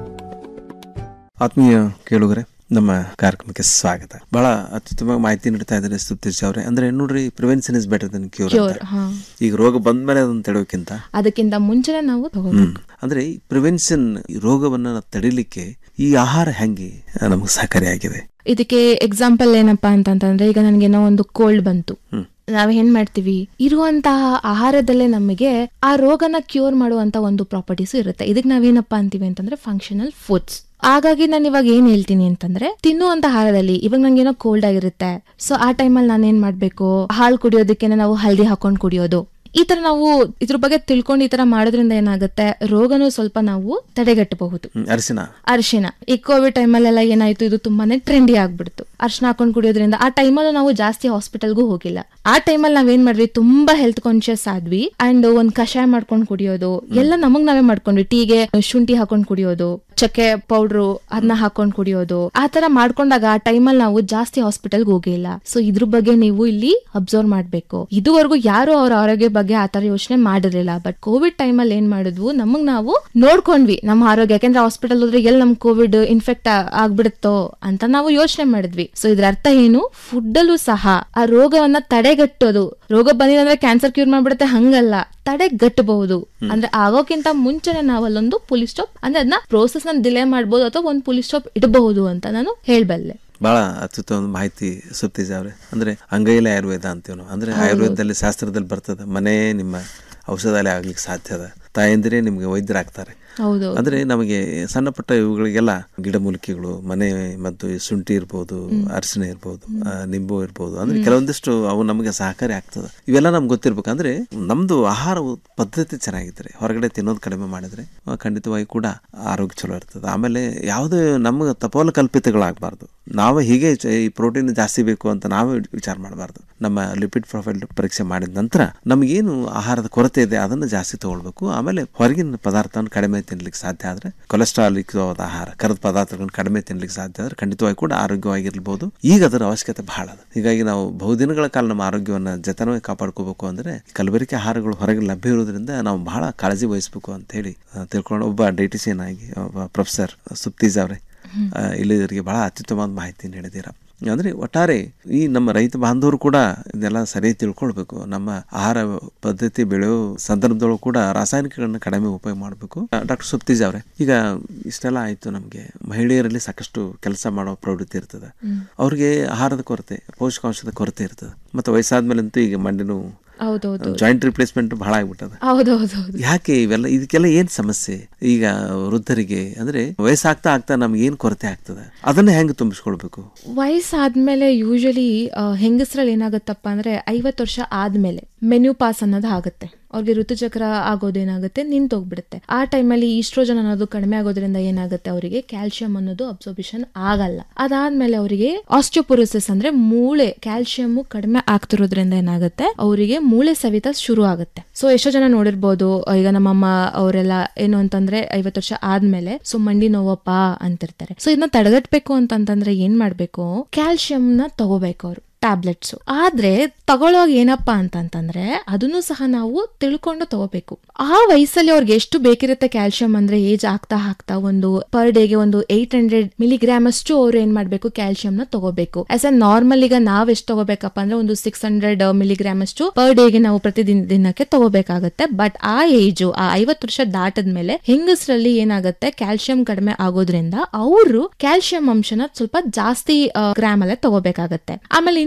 ಆತ್ಮೀಯ ಕೇಳುಗರೆ ನಮ್ಮ ಕಾರ್ಯಕ್ರಮಕ್ಕೆ ಸ್ವಾಗತ ಬಹಳ ಅತ್ಯುತ್ತಮ ಮಾಹಿತಿ ನೀಡ್ತಾ ಇದ್ದಾರೆ ಸ್ತುತಿಜ್ ಅವರೇ ಅಂದ್ರೆ ನೋಡ್ರಿ prevention is better than cure Cure, ಹಾ. ಈಗ ರೋಗ ಬಂದ ಮೇಲೆ ಅದನ್ನ ತಡೆಯೋಕ್ಕಿಂತ ಅದಕ್ಕಿಂತ ಮುಂಚೆನೆ ನಾವು ತಗೋಬೇಕು ಹ್ಮ್ ಅಂದ್ರೆ ಈ ಪ್ರಿವೆನ್ಷನ್ ರೋಗವನ್ನ ತಡಿಲಿಕ್ಕೆ ಈ ಆಹಾರ ಹೆಂಗೆ ನಮಗೆ ಸಹಕಾರಿಯಾಗಿದೆ ಇದಕ್ಕೆ ಎಕ್ಸಾಂಪಲ್ ಏನಪ್ಪಾ ಅಂತಂತಂದ್ರೆ ಈಗ ನನಗೇನೋ ಒಂದು ಕೋಲ್ಡ್ ಬಂತು ನಾವ್ ಏನ್ ಮಾಡ್ತೀವಿ ಇರುವಂತಹ ಆಹಾರದಲ್ಲೇ ನಮಗೆ ಆ ರೋಗನ ಕ್ಯೂರ್ ಮಾಡುವಂತ ಒಂದು ಪ್ರಾಪರ್ಟೀಸ್ ಇರುತ್ತೆ ಇದಕ್ಕೆ ನಾವೇನಪ್ಪಾ ಅಂತೀವಿ ಅಂತಂದ್ರೆ ಫಂಕ್ಷನಲ್ ಫುಡ್ಸ್ ಹಾಗಾಗಿ ನಾನು ಇವಾಗ ಏನ್ ಹೇಳ್ತೀನಿ ಅಂತಂದ್ರೆ ತಿನ್ನುವಂತ ಆಹಾರದಲ್ಲಿ ಇವಾಗ ನಂಗೇನೋ ಕೋಲ್ಡ್ ಆಗಿರುತ್ತೆ ಸೊ ಆ ಟೈಮಲ್ಲಿ ನಾನು ಏನ್ ಮಾಡ್ಬೇಕು ಹಾಲು ಕುಡಿಯೋದಕ್ಕೆ ನಾವು ಹಲ್ದಿ ಹಾಕೊಂಡು ಕುಡಿಯೋದು ಈ ತರ ನಾವು ಇದ್ರ ಬಗ್ಗೆ ತಿಳ್ಕೊಂಡು ಈ ತರ ಮಾಡೋದ್ರಿಂದ ಏನಾಗುತ್ತೆ ರೋಗನೂ ಸ್ವಲ್ಪ ನಾವು ತಡೆಗಟ್ಟಬಹುದು ಹ್ಮ್, ಅರಿಶಿನ ಅರಿಶಿನ ಈ ಕೋವಿಡ್ ಟೈಮಲ್ಲೆಲ್ಲ ಏನಾಯ್ತು ಇದು ತುಂಬಾನೇ ಟ್ರೆಂಡಿ ಆಗ್ಬಿಡ್ತು ಅರ್ಶಿನ ಹಾಕೊಂಡು ಕುಡಿಯೋದ್ರಿಂದ ಆ ಟೈಮಲ್ಲೂ ನಾವು ಜಾಸ್ತಿ ಹಾಸ್ಪಿಟಲ್ಗೂ ಹೋಗಿಲ್ಲ ಆ ಟೈಮಲ್ಲಿ ನಾವೇನ್ ಮಾಡ್ವಿ ತುಂಬಾ ಹೆಲ್ತ್ ಕಾನ್ಶಿಯಸ್ ಆದ್ವಿ ಅಂಡ್ ಒಂದ್ ಕಷಾಯ ಮಾಡ್ಕೊಂಡು ಕುಡಿಯೋದು ಎಲ್ಲ ನಮಗ್ ನಾವೇ ಮಾಡ್ಕೊಂಡ್ವಿ ಟೀಗೆ ಶುಂಠಿ ಹಾಕೊಂಡು ಕುಡಿಯೋದು ಚಕ್ಕೆ ಪೌಡ್ರು ಅದನ್ನ ಹಾಕೊಂಡು ಕುಡಿಯೋದು ಆ ತರ ಮಾಡ್ಕೊಂಡಾಗ ಆ ಟೈಮಲ್ಲಿ ನಾವು ಜಾಸ್ತಿ ಹಾಸ್ಪಿಟಲ್ಗೆ ಹೋಗಿಲ್ಲ ಸೊ ಇದ್ರ ಬಗ್ಗೆ ನೀವು ಇಲ್ಲಿ ಅಬ್ಸರ್ವ್ ಮಾಡ್ಬೇಕು ಇದುವರೆಗೂ ಯಾರು ಅವ್ರ ಆರೋಗ್ಯ ಬಗ್ಗೆ ಆ ತರ ಯೋಚನೆ ಮಾಡಿರ್ಲಿಲ್ಲ ಬಟ್ ಕೋವಿಡ್ ಟೈಮಲ್ಲಿ ಏನ್ ಮಾಡಿದ್ವು ನಮಗ್ ನಾವು ನೋಡ್ಕೊಂಡ್ವಿ ನಮ್ಮ ಆರೋಗ್ಯ ಯಾಕಂದ್ರೆ ಹಾಸ್ಪಿಟಲ್ ಹೋದ್ರೆ ಎಲ್ಲಿ ನಮ್ ಕೋವಿಡ್ ಇನ್ಫೆಕ್ಟ್ ಆಗ್ಬಿಡುತ್ತೋ ಅಂತ ನಾವು ಯೋಚನೆ ಮಾಡಿದ್ವಿ ಸೊ ಇದ್ರ ಅರ್ಥ ಏನು ಫುಡ್ ಅಲ್ಲೂ ಸಹ ಆ ರೋಗವನ್ನ ತಡೆಗಟ್ಟೋದು ರೋಗ ಬಂದಿದೆ ಅಂದ್ರೆ ಕ್ಯಾನ್ಸರ್ ಕ್ಯೂರ್ ಮಾಡ್ಬಿಡುತ್ತೆ ಹಂಗಲ್ಲ ತಡೆಗಟ್ಟಬಹುದು ಅಂದ್ರೆ ಆಗೋಕ್ಕಿಂತ ಮುಂಚೆನೆ ನಾವು ಅಲ್ಲೊಂದು ಪೊಲೀಸ್ ಸ್ಟಾಪ್ ಅಂದ್ರೆ ಅದನ್ನ ಪ್ರೋಸೆಸ್ ನ ಡಿಲೇ ಮಾಡ್ಬೋದು ಅಥವಾ ಒಂದು ಪೊಲೀಸ್ ಸ್ಟಾಪ್ ಇಡಬಹುದು ಅಂತ ನಾನು ಹೇಳ್ಬಲ್ಲೆ ಬಹಳ ಅತ್ಯುತ್ತಮ ಒಂದು ಮಾಹಿತಿ ಸುಪ್ತೀಜ್ ಅವ್ರೆ ಅಂದ್ರೆ ಅಂಗೈಲ ಆಯುರ್ವೇದ ಅಂತೀವಿ ನಾವು ಅಂದ್ರೆ ಆಯುರ್ವೇದದಲ್ಲಿ ಶಾಸ್ತ್ರದಲ್ಲಿ ಬರ್ತದೆ ಮನೆ ನಿಮ್ಮ ಔಷಧಾಲಯ ಆಗ್ಲಿಕ್ಕೆ ಸಾಧ್ಯ ಅದ ತಾಯಂದಿರೇ ನಿಮ್ಗೆ ವೈದ್ಯರಾಗ್ತಾರೆ ಹೌದು ಅಂದ್ರೆ ನಮಗೆ ಸಣ್ಣ ಪುಟ್ಟ ಇವುಗಳಿಗೆಲ್ಲ ಗಿಡಮೂಲಿಕೆಗಳು ಮನೆ ಮತ್ತು ಈ ಶುಂಠಿ ಇರ್ಬೋದು ಅರಿಶಿನ ಇರ್ಬೋದು ಆ, ನಿಂಬು ಇರ್ಬೋದು ಅಂದ್ರೆ ಕೆಲವೊಂದಿಷ್ಟು ಅವು ನಮಗೆ ಸಹಕಾರಿ ಆಗ್ತದೆ ಇವೆಲ್ಲ ನಮ್ಗೆ ಗೊತ್ತಿರ್ಬೇಕು ಅಂದ್ರೆ ನಮ್ದು ಆಹಾರ ಪದ್ಧತಿ ಚೆನ್ನಾಗಿದ್ರೆ ಹೊರಗಡೆ ತಿನ್ನೋದು ಕಡಿಮೆ ಮಾಡಿದ್ರೆ ಆ, ಖಂಡಿತವಾಗಿ ಕೂಡ ಆರೋಗ್ಯ ಚಲೋ ಇರ್ತದೆ ಆಮೇಲೆ ಯಾವುದೇ ನಮಗೆ ತಪೋಲ ಕಲ್ಪಿತಗಳಾಗಬಾರ್ದು ನಾವು ಹೀಗೆ ಚ- ಈ ಪ್ರೋಟೀನ್ ಜಾಸ್ತಿ ಬೇಕು ಅಂತ ನಾವೇ ವಿಚಾರ ಮಾಡಬಾರ್ದು ನಮ್ಮ ಲಿಪಿಡ್ ಪ್ರೊಫೈಲ್ ಪರೀಕ್ಷೆ ಮಾಡಿದ ನಂತರ ನಮಗೇನು ಆಹಾರದ ಕೊರತೆ ಇದೆ ಅದನ್ನು ಜಾಸ್ತಿ ತಗೊಳ್ಬೇಕು ಆಮೇಲೆ ಹೊರಗಿನ ಪದಾರ್ಥವನ್ನು ಕಡಿಮೆ ತಿನ್ಲಿಕ್ಕೆ ಸಾಧ್ಯ ಆದ್ರೆ ಕೊಲೆಸ್ಟ್ರಾಲ್ ಯುಕ್ತವಾದ ಆಹಾರ ಕರದ ಪದಾರ್ಥಗಳನ್ನು ಕಡಿಮೆ ತಿನ್ಲಿಕ್ಕೆ ಸಾಧ್ಯ ಆದ್ರೆ ಖಂಡಿತವಾಗಿ ಕೂಡ ಆರೋಗ್ಯವಾಗಿರ್ಬೋದು ಈಗ ಅದರ ಅವಶ್ಯಕತೆ ಬಹಳ ಅದ ಹೀಗಾಗಿ ನಾವು ಬಹುದಿನಗಳ ಕಾಲ ನಮ್ಮ ಆರೋಗ್ಯವನ್ನು ಜತನವಾಗಿ ಕಾಪಾಡ್ಕೋಬೇಕು ಅಂದ್ರೆ ಕಲಬೆರಕೆ ಆಹಾರಗಳು ಹೊರಗೆ ಲಭ್ಯ ಇರೋದ್ರಿಂದ ನಾವು ಬಹಳ ಕಾಳಜಿ ವಹಿಸಬೇಕು ಅಂತ ಹೇಳಿ ಆ, ತಿಳ್ಕೊಂಡು ಒಬ್ಬ ಡೈಟಿಷಿಯನ್ ಆಗಿ ಒಬ್ಬ ಪ್ರೊಫೆಸರ್ ಸುಪ್ತೀಜ್ ಅವರೇ ಆ, ಇಲ್ಲಿವರಿಗೆ ಬಹಳ ಅತ್ಯುತ್ತಮವಾದ ಮಾಹಿತಿ ನೀಡಿದ್ದೀರಾ ಅಂದ್ರೆ ಒಟ್ಟಾರೆ ಈ ನಮ್ಮ ರೈತ ಬಾಂಧವರು ಕೂಡ ಇದೆಲ್ಲ ಸರಿಯಾಗಿ ತಿಳ್ಕೊಳ್ಬೇಕು ನಮ್ಮ ಆಹಾರ ಪದ್ಧತಿ ಬೆಳೆಯೋ ಸಂದರ್ಭದೊಳಗೂ ಕೂಡ ರಾಸಾಯನಿಕಗಳನ್ನ ಕಡಿಮೆ ಉಪಯೋಗ ಮಾಡಬೇಕು ಡಾಕ್ಟರ್ ಸುಪ್ತೀಜ್ ಅವರೇ ಈಗ ಇಷ್ಟೆಲ್ಲ ಆಯ್ತು ನಮಗೆ ಮಹಿಳೆಯರಲ್ಲಿ ಸಾಕಷ್ಟು ಕೆಲಸ ಮಾಡೋ ಪ್ರವೃತ್ತಿ ಇರ್ತದೆ ಅವ್ರಿಗೆ ಆಹಾರದ ಕೊರತೆ ಪೌಷ್ಟಿಕಾಂಶದ ಕೊರತೆ ಇರ್ತದೆ ಮತ್ತೆ ವಯಸ್ಸಾದ್ಮೇಲಂತೂ ಈಗ ಮಂಡಿನೂ ಹೌದೌದು ಜಾಯಿಂಟ್ ರಿಪ್ಲೇಸ್ಮೆಂಟ್ ಬಹಳ ಆಗ್ಬಿಟ್ಟದ ಹೌದೌದೌದು ಯಾಕೆ ಇವೆಲ್ಲ ಇದಕ್ಕೆಲ್ಲ ಏನ್ ಸಮಸ್ಯೆ ಈಗ ವೃದ್ಧರಿಗೆ ಅಂದ್ರೆ ವಯಸ್ಸಾಗ್ತಾ ಆಗ್ತಾ ನಮ್ಗೆ ಏನ್ ಕೊರತೆ ಆಗ್ತದೆ ಅದನ್ನ ಹೆಂಗ್ ತುಂಬಿಸ್ಕೊಳ್ಬೇಕು ವಯಸ್ಸಾದ್ಮೇಲೆ ಯೂಶಲಿ ಹೆಂಗಸ್ರಲ್ಲಿ ಏನಾಗುತ್ತಪ್ಪ ಅಂದ್ರೆ ಐವತ್ತು ವರ್ಷ ಆದ್ಮೇಲೆ ಮೆನ್ಯೂ ಪಾಸ್ ಅನ್ನೋದು ಆಗುತ್ತೆ ಅವ್ರಿಗೆ ಋತುಚಕ್ರ ಆಗೋದೇನಾಗುತ್ತೆ ನಿಂತೋಗ್ಬಿಡುತ್ತೆ ಆ ಟೈಮಲ್ಲಿ ಈಸ್ಟ್ರೋಜನ್ ಅನ್ನೋದು ಕಡಿಮೆ ಆಗೋದ್ರಿಂದ ಏನಾಗುತ್ತೆ ಅವರಿಗೆ ಕ್ಯಾಲ್ಸಿಯಂ ಅನ್ನೋದು ಅಬ್ಸರ್ಬೇಷನ್ ಆಗಲ್ಲ ಅದಾದ್ಮೇಲೆ ಅವರಿಗೆ ಆಸ್ಟಿಯೋಪೊರೋಸಿಸ್ ಅಂದ್ರೆ ಮೂಳೆ ಕ್ಯಾಲ್ಸಿಯಂ ಕಡಿಮೆ ಆಗ್ತಿರೋದ್ರಿಂದ ಏನಾಗುತ್ತೆ ಅವರಿಗೆ ಮೂಳೆ ಸವಿತ ಶುರು ಆಗುತ್ತೆ ಸೊ ಎಷ್ಟೋ ಜನ ನೋಡಿರ್ಬೋದು ಈಗ ನಮ್ಮಮ್ಮ ಅವರೆಲ್ಲ ಏನು ಅಂತಂದ್ರೆ ಐವತ್ತು ವರ್ಷ ಆದ್ಮೇಲೆ ಸೊ ಮಂಡಿ ನೋವಪ್ಪ ಅಂತಿರ್ತಾರೆ ಸೊ ಇದನ್ನ ತಡೆಗಟ್ಬೇಕು ಅಂತಂತಂದ್ರೆ ಏನ್ ಮಾಡ್ಬೇಕು ಕ್ಯಾಲ್ಸಿಯಂ ನ ತಗೋಬೇಕು ಅವರು ಟ್ಯಾಬ್ಲೆಟ್ಸ್ ಆದ್ರೆ ತಗೊಳ್ಳೋವಾಗ ಏನಪ್ಪಾ ಅಂತಂತಂದ್ರೆ ಅದನ್ನು ಸಹ ನಾವು ತಿಳ್ಕೊಂಡು ತಗೋಬೇಕು ಆ ವಯಸ್ಸಲ್ಲಿ ಅವ್ರಿಗೆ ಎಷ್ಟು ಬೇಕಿರುತ್ತೆ ಕ್ಯಾಲ್ಸಿಯಂ ಅಂದ್ರೆ ಏಜ್ ಆಗ್ತಾ ಆಗ್ತಾ ಒಂದು ಪರ್ ಡೇಗೆ ಒಂದು ಏಟ್ ಹಂಡ್ರೆಡ್ ಮಿಲಿಗ್ರಾಮ್ ಅಷ್ಟು ಅವ್ರು ಏನ್ ಮಾಡ್ಬೇಕು ಕ್ಯಾಲ್ಸಿಯಂ ನ ತಗೋಬೇಕು ಆಸ್ ಅ ನಾರ್ಮಲ್ ಈಗ ನಾವ್ ಎಷ್ಟು ತಗೋಬೇಕಪ್ಪ ಅಂದ್ರೆ ಒಂದು ಸಿಕ್ಸ್ ಹಂಡ್ರೆಡ್ ಮಿಲಿಗ್ರಾಮ್ ಅಷ್ಟು ಪರ್ ಡೇಗೆ ನಾವು ಪ್ರತಿದಿನ ದಿನಕ್ಕೆ ತಗೋಬೇಕಾಗತ್ತೆ ಬಟ್ ಆ ಏಜು ಆ ಐವತ್ತು ವರ್ಷ ದಾಟದ್ಮೇಲೆ ಹೆಂಗಸರಲ್ಲಿ ಏನಾಗುತ್ತೆ ಕ್ಯಾಲ್ಸಿಯಂ ಕಡಿಮೆ ಆಗೋದ್ರಿಂದ ಅವರು ಕ್ಯಾಲ್ಸಿಯಂ ಅಂಶನ ಸ್ವಲ್ಪ ಜಾಸ್ತಿ ಗ್ರಾಮ್ ಅಲ್ಲೇ ತಗೋಬೇಕಾಗತ್ತೆ ಆಮೇಲೆ ಇನ್ನೊಂದು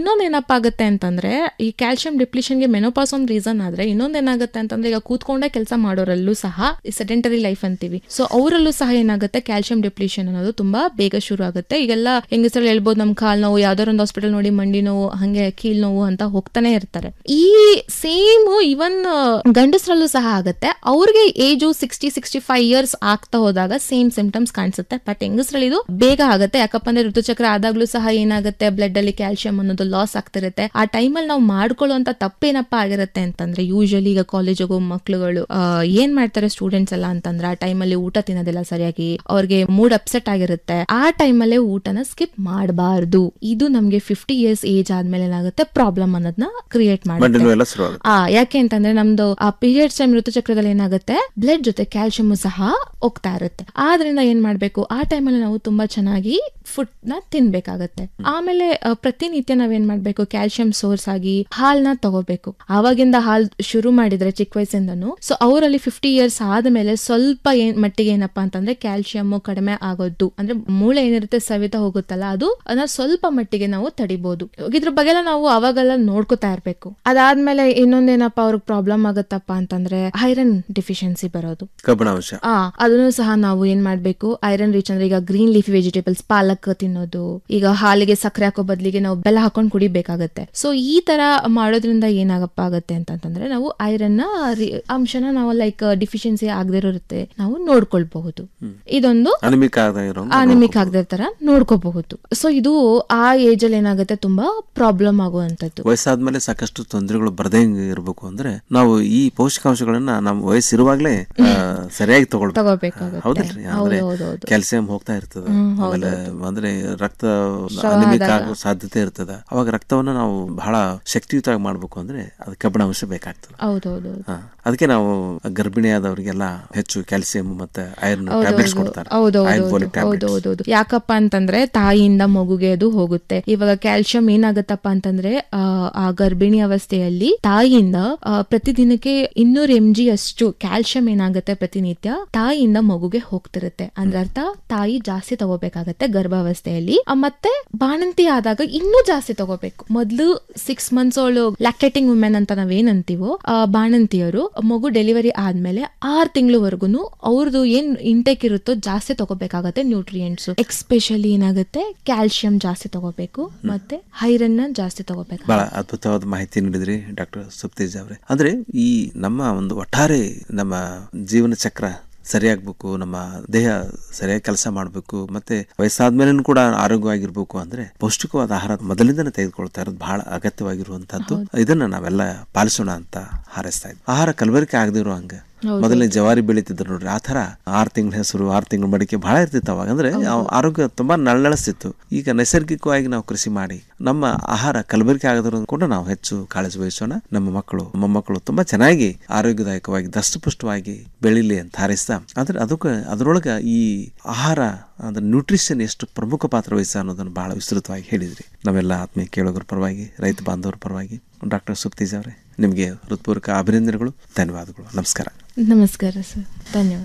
ಇನ್ನೊಂದ್ ಏನಪ್ಪಾ ಆಗುತ್ತೆ ಅಂತಂದ್ರೆ ಈ ಕ್ಯಾಲ್ಸಿಯಂ ಡಿಪ್ಲಿಷನ್ಗೆ ಮೆನೋಪಾಸ್ ಒಂದ್ ರೀಸನ್ ಆದ್ರೆ ಇನ್ನೊಂದ್ ಏನಾಗುತ್ತೆ ಅಂತಂದ್ರೆ ಈಗ ಕೂತ್ಕೊಂಡೇ ಕೆಲಸ ಮಾಡೋರಲ್ಲೂ ಸಹ ಈ ಸೆಡೆಂಟರಿ ಲೈಫ್ ಅಂತೀವಿ ಸೊ ಅವರಲ್ಲೂ ಸಹ ಏನಾಗುತ್ತೆ ಕ್ಯಾಲ್ಸಿಯಂ ಡಿಪ್ಲಿಷನ್ ಅನ್ನೋದು ತುಂಬಾ ಬೇಗ ಶುರು ಆಗುತ್ತೆ ಈಗೆಲ್ಲ ಹೆಂಗಸರಲ್ಲಿ ಹೇಳ್ಬೋದು ನಮ್ ಕಾಲ್ ನೋವು ಯಾವ್ದಾರ ಒಂದು ಹಾಸ್ಪಿಟಲ್ ನೋಡಿ ಮಂಡಿ ನೋವು ಹಂಗೆ ಕೀಲ್ ನೋವು ಅಂತ ಹೋಗ್ತಾನೆ ಇರ್ತಾರೆ ಈ ಸೇಮ್ ಇವನ್ ಗಂಡಸರಲ್ಲೂ ಸಹ ಆಗುತ್ತೆ ಅವ್ರಿಗೆ age sixty sixty five years ಆಗ್ತಾ ಹೋದಾಗ ಸೇಮ್ ಸಿಂಪ್ಟಮ್ಸ್ ಕಾಣಿಸುತ್ತೆ ಬಟ್ ಹೆಂಗಸರಲ್ಲಿ ಇದು ಬೇಗ ಆಗುತ್ತೆ ಯಾಕಪ್ಪ ಅಂದ್ರೆ ಋತುಚಕ್ರ ಆದಾಗ್ಲೂ ಸಹ ಏನಾಗುತ್ತೆ ಬ್ಲಡ್ ಅಲ್ಲಿ ಕ್ಯಾಲ್ಸಿಯಂ ಅನ್ನೋದು ಲಾಸ್ ಆಗ್ತಿರುತ್ತೆ ಆ ಟೈಮಲ್ಲಿ ನಾವು ಮಾಡ್ಕೊಳ್ಳುವಂತ ತಪ್ಪೇನಪ್ಪ ಆಗಿರುತ್ತೆ ಅಂತಂದ್ರೆ ಯೂಶಲಿ ಈಗ ಕಾಲೇಜ್ ಹೋಗೋ ಮಕ್ಳುಗಳು ಆ, ಏನ್ ಮಾಡ್ತಾರೆ ಸ್ಟೂಡೆಂಟ್ಸ್ ಎಲ್ಲ ಅಂತಂದ್ರೆ ಆ ಟೈಮಲ್ಲಿ ಊಟ ತಿನ್ನೋದಿಲ್ಲ ಸರಿಯಾಗಿ ಅವ್ರಿಗೆ ಮೂಡ್ ಅಪ್ಸೆಟ್ ಆಗಿರುತ್ತೆ ಆ ಟೈಮಲ್ಲೇ ಊಟನ ಸ್ಕಿಪ್ ಮಾಡಬಾರ್ದು ಇದು ನಮ್ಗೆ ಫಿಫ್ಟಿ ಇಯರ್ಸ್ ಏಜ್ ಆದ್ಮೇಲೆ ಏನಾಗುತ್ತೆ ಪ್ರಾಬ್ಲಮ್ ಅನ್ನೋದನ್ನ ಕ್ರಿಯೇಟ್ ಮಂಡಿ ಮಾಡುತ್ತೆ ನೋವೆಲ್ಲ ಶುರು ಆಗುತ್ತೆ ಆ ಯಾಕೆ ಅಂತಂದ್ರೆ ನಮ್ದು ಆ ಪೀರಿಯಡ್ಸ್ ಟೈಮ್ ಋತುಚಕ್ರದಲ್ಲಿ ಏನಾಗುತ್ತೆ ಬ್ಲಡ್ ಜೊತೆ ಕ್ಯಾಲ್ಸಿಯಂ ಸಹ ಹೋಗ್ತಾ ಇರುತ್ತೆ ಆದ್ರಿಂದ ಏನ್ ಮಾಡ್ಬೇಕು ಆ ಟೈಮಲ್ಲಿ ನಾವು ತುಂಬಾ ಚೆನ್ನಾಗಿ ಫುಡ್ ನ ತಿನ್ಬೇಕಾಗತ್ತೆ ಆಮೇಲೆ ಆ, ಪ್ರತಿನಿತ್ಯ ನಾವೇನ್ ಮಾಡ್ಬೇಕು ಕ್ಯಾಲ್ಸಿಯಂ ಸೋರ್ಸ್ ಆಗಿ ಹಾಲ್ನ ತಗೋಬೇಕು ಆವಾಗಿಂದ ಹಾಲ್ ಶುರು ಮಾಡಿದ್ರೆ ಚಿಕ್ಕ ವಯಸ್ಸಿಂದನು ಸೊ ಅವರಲ್ಲಿ ಫಿಫ್ಟಿ ಇಯರ್ಸ್ ಆದ್ಮೇಲೆ ಸ್ವಲ್ಪ ಏನ್ ಮಟ್ಟಿಗೆ ಏನಪ್ಪಾ ಅಂತಂದ್ರೆ ಕ್ಯಾಲ್ಸಿಯಂ ಕಡಿಮೆ ಆಗೋದು ಅಂದ್ರೆ ಮೂಳೆ ಏನಿರುತ್ತೆ ಸವಿತಾ ಹೋಗುತ್ತಲ್ಲ ಅದು ಅದನ್ನ ಸ್ವಲ್ಪ ಮಟ್ಟಿಗೆ ನಾವು ತಡಿಬಹುದು ಇದ್ರ ಬಗ್ಗೆ ಎಲ್ಲ ನಾವು ಅವಾಗೆಲ್ಲ ನೋಡ್ಕೋತಾ ಇರ್ಬೇಕು ಅದಾದ್ಮೇಲೆ ಇನ್ನೊಂದೇನಪ್ಪ ಅವ್ರಿಗೆ ಪ್ರಾಬ್ಲಮ್ ಆಗುತ್ತಪ್ಪ ಅಂತಂದ್ರೆ ಐರನ್ ಡಿಫಿಷಿಯನ್ಸಿ ಬರೋದು ಕಬ್ಬಿಣಾಂಶ ಆ ಅದನ್ನು ಸಹ ನಾವು ಏನ್ ಮಾಡ್ಬೇಕು ಐರನ್ ರಿಚ್ ಅಂದ್ರೆ ಈಗ ಗ್ರೀನ್ ಲೀಫಿ ವೆಜಿಟೇಬಲ್ಸ್ ಪಾಲಕ್ ತಿನ್ನೋದು ಈಗ ಹಾಲಿಗೆ ಸಕ್ಕರೆ ಹಾಕೋ ಬದಲಿಗೆ ನಾವು ಬೆಲ್ಲ ಹಾಕೊಂಡು ಕುಡಿಬೇಕಾಗತ್ತೆ ಸೊ ಈ ತರ ಮಾಡೋದ್ರಿಂದ ಏನಾಗಪ್ಪ ಆಗತ್ತೆ ಅಂತಂದ್ರೆ ನಾವು ಐರನ್ ನ ರಿ- ಅಂಶನ ನಾವು ಲೈಕ್ ಡಿಫಿಷಿಯನ್ಸಿ ಆಗದಿರುತ್ತೆ ನಾವು ನೋಡ್ಕೊಳ್ಬಹುದು ಇದೊಂದು ಅನಿಮಿಕ್ ಆಗದ ಇರೋ ಅನಿಮಿಕ್ ಆಗದೆ ತರ ನೋಡ್ಕೋಬಹುದು ಸೊ ಇದು ಆ ಏಜ್ ಅಲ್ಲಿ ಏನಾಗುತ್ತೆ ತುಂಬಾ ಪ್ರಾಬ್ಲಮ್ ಆಗುವಂತದ್ದು ವಯಸ್ಸಾದ್ಮೇಲೆ ಸಾಕಷ್ಟು ತೊಂದರೆಗಳು ಬರದೇ ಇರಬೇಕು ಅಂದ್ರೆ ನಾವು ಈ ಪೌಷ್ಟಿಕಾಂಶಗಳನ್ನ ನಮ್ಮ ವಯಸ್ಸಿರುವಾಗ್ಲೇ ಆ, ಸರಿಯಾಗಿ ತಗೊಳ್ಬೇಕು ತಗೋಬೇಕಾಗುತ್ತೆ. ಹೌದಲ್ರಿ ಅಂದ್ರೆ ಹೌದು, ಹೌದು, ಹೌದು. ಕ್ಯಾಲ್ಸಿಯಂ ಹೋಗ್ತಾ ಇರ್ತದ ಹ್ಮ್, ಹೌದು, ಆಮೇಲೆ ಅಂದ್ರೆ ರಕ್ತ ಸ್ರಾವ ಅನಿಮಿಕ್ ಆದಾಗ. ಆಗೋ ಸಾಧ್ಯತೆ ಇರ್ತದ ಅವಾಗ ರಕ್ತವನ್ನ ನಾವು ಬಹಳ ಶಕ್ತಿಯುತವಾಗಿ ಮಾಡ್ಬೇಕು ಅಂದ್ರೆ ಅದು ಕಬ್ಬಿಣಾಂಶ ಬೇಕಾಗ್ತದೆ ಹೌದೌದು ಹಾ. ಅದಕ್ಕೆ ನಾವು ಗರ್ಭಿಣಿಯಾದವರಿಗೆಲ್ಲ ಹೆಚ್ಚು ಕ್ಯಾಲ್ಸಿಯಂ ಮತ್ತೆ ಐರನ್ ಟ್ಯಾಬ್ಲೆಟ್ಸ್ ಕೊಡ್ತಾರೆ ಐರನ್ ಫೋಲಿಕ್ ಟ್ಯಾಬ್ಲೆಟ್ಸ್ ಹೌದೌದು ಯಾಕಪ್ಪ ಅಂತಂದ್ರೆ ತಾಯಿಯಿಂದ ಮಗುಗೆ ಅದು ಹೋಗುತ್ತೆ ಇವಾಗ ಕ್ಯಾಲ್ಸಿಯಂ ಏನಾಗತ್ತಪ್ಪ ಅಂತಂದ್ರೆ ಆ, ಆ ಗರ್ಭಿಣಿ ಅವಸ್ಥೆಯಲ್ಲಿ ತಾಯಿಯಿಂದ ಆ, ಪ್ರತಿದಿನಕ್ಕೆ ಇನ್ನೂರು ಎಂ ಜಿ ಅಷ್ಟು ಕ್ಯಾಲ್ಸಿಯಂ ಏನಾಗುತ್ತೆ ಪ್ರತಿನಿತ್ಯ ತಾಯಿಯಿಂದ ಮಗುಗೆ ಹೋಗ್ತಿರುತ್ತೆ ಅಂದ್ರೆ ಅರ್ಥ ತಾಯಿ ಜಾಸ್ತಿ ತಗೋಬೇಕಾಗತ್ತೆ ಗರ್ಭಾವಸ್ಥೆಯಲ್ಲಿ ಆ, ಮತ್ತೆ ಬಾಣಂತಿ ಆದಾಗ ಇನ್ನೂ ಜಾಸ್ತಿ ತಗೋಬೇಕು ಮೊದ್ಲು ಸಿಕ್ಸ್ ಮಂತ್ಸ್ ಅವಳು ಲ್ಯಾಕ್ಟೇಟಿಂಗ್ ವುಮೆನ್ ಅಂತ ನಾವೇನಂತೀವೋ ಆ, ಬಾಣಂತಿಯರು ಮಗು ಡೆಲಿವರಿ ಆದ್ಮೇಲೆ ಆರ್ ತಿಂಗಳವರೆಗೂ ಅವ್ರದ್ದು ಏನ್ ಇಂಟೇಕ್ ಇರುತ್ತೋ ಜಾಸ್ತಿ ತಗೋಬೇಕಾಗತ್ತೆ ನ್ಯೂಟ್ರಿಯೆಂಟ್ಸ್ ಎಕ್ಸ್ಪೆಷಲಿ ಏನಾಗುತ್ತೆ ಕ್ಯಾಲ್ಸಿಯಂ ಜಾಸ್ತಿ ತಗೋಬೇಕು ಮತ್ತೆ ಐರನ್ ನ ಜಾಸ್ತಿ ತಗೋಬೇಕು ಬಹಳ ಅದ್ಭುತವಾದ ಮಾಹಿತಿ ನೀಡಿದ್ರಿ ಡಾಕ್ಟರ್ ಸುಪ್ತೇಜ್ ಅವರೇ ಅಂದ್ರೆ ಈ ನಮ್ಮ ಒಂದು ಒಟ್ಟಾರೆ ನಮ್ಮ ಜೀವನ ಚಕ್ರ ಸರಿಯಾಗ್ಬೇಕು ನಮ್ಮ ದೇಹ ಸರಿಯಾಗಿ ಕೆಲಸ ಮಾಡಬೇಕು ಮತ್ತೆ ವಯಸ್ಸಾದ್ಮೇಲೆ ಕೂಡ ಆರೋಗ್ಯವಾಗಿರ್ಬೇಕು ಅಂದ್ರೆ ಪೌಷ್ಟಿಕವಾದ ಆಹಾರ ಮೊದಲಿಂದನೇ ತೆಗೆದುಕೊಳ್ತಾ ಇರೋದು ಬಹಳ ಅಗತ್ಯವಾಗಿರುವಂತಹದ್ದು ಇದನ್ನ ನಾವೆಲ್ಲ ಪಾಲಿಸೋಣ ಅಂತ ಹಾರೈಸ್ತಾ ಇದ್ವಿ ಆಹಾರ ಕಲಬೆರಕೆ ಆಗದಿರೋ ಹಂಗ ಹೌದು. ಮೊದಲನೇ ಜವಾರಿ ಬೆಳೀತಿದ್ರು ನೋಡ್ರಿ ಆ ತರ ಆರು ತಿಂಗಳ ಹೆಸರು ಆರು ತಿಂಗಳ ಮಡಿಕೆ ಬಹಳ ಇರ್ತಿತ್ತು ಅವಾಗ ಅಂದ್ರೆ ಆ- ಆರೋಗ್ಯ ತುಂಬಾ ನಳನಳಿಸ್ತಿತ್ತು ಈಗ ನೈಸರ್ಗಿಕವಾಗಿ ನಾವು ಕೃಷಿ ಮಾಡಿ ನಮ್ಮ ಆಹಾರ ಕಲಬೆರಕೆ ಆಗದಿರೋದು ಕೂಡ ನಾವು ಹೆಚ್ಚು ಕಾಳಜಿ ವಹಿಸೋಣ ನಮ್ಮ ಮಕ್ಕಳು ಮೊಮ್ಮಕ್ಕಳು ತುಂಬಾ ಚೆನ್ನಾಗಿ ಆರೋಗ್ಯದಾಯಕವಾಗಿ ದಷ್ಟಪುಷ್ಟವಾಗಿ ಬೆಳಿಲಿ ಅಂತ ಹಾರೈಸ್ತಾ ಆದ್ರೆ ಅದಕ್ಕೆ ಅದರೊಳಗ ಈ ಆಹಾರ ಅಂದ್ರೆ ನ್ಯೂಟ್ರಿಷನ್ ಎಷ್ಟು ಪ್ರಮುಖ ಪಾತ್ರ ವಹಿಸ ಅನ್ನೋದನ್ನು ಬಹಳ ವಿಸ್ತೃತವಾಗಿ ಹೇಳಿದ್ರಿ ನಾವೆಲ್ಲ ಆತ್ಮೀಯ ಕೇಳೋದ್ರ ಪರವಾಗಿ ರೈತ ಬಾಂಧವರ ಪರವಾಗಿ ಡಾಕ್ಟರ್ ಸುಪ್ತೀಜ್ ಅವರೇ ನಿಮಗೆ ಹೃತ್ಪೂರ್ವಕ ಅಭಿನಂದನೆಗಳು ಧನ್ಯವಾದಗಳು ನಮಸ್ಕಾರ ನಮಸ್ಕಾರ ಸರ್ ಧನ್ಯವಾದ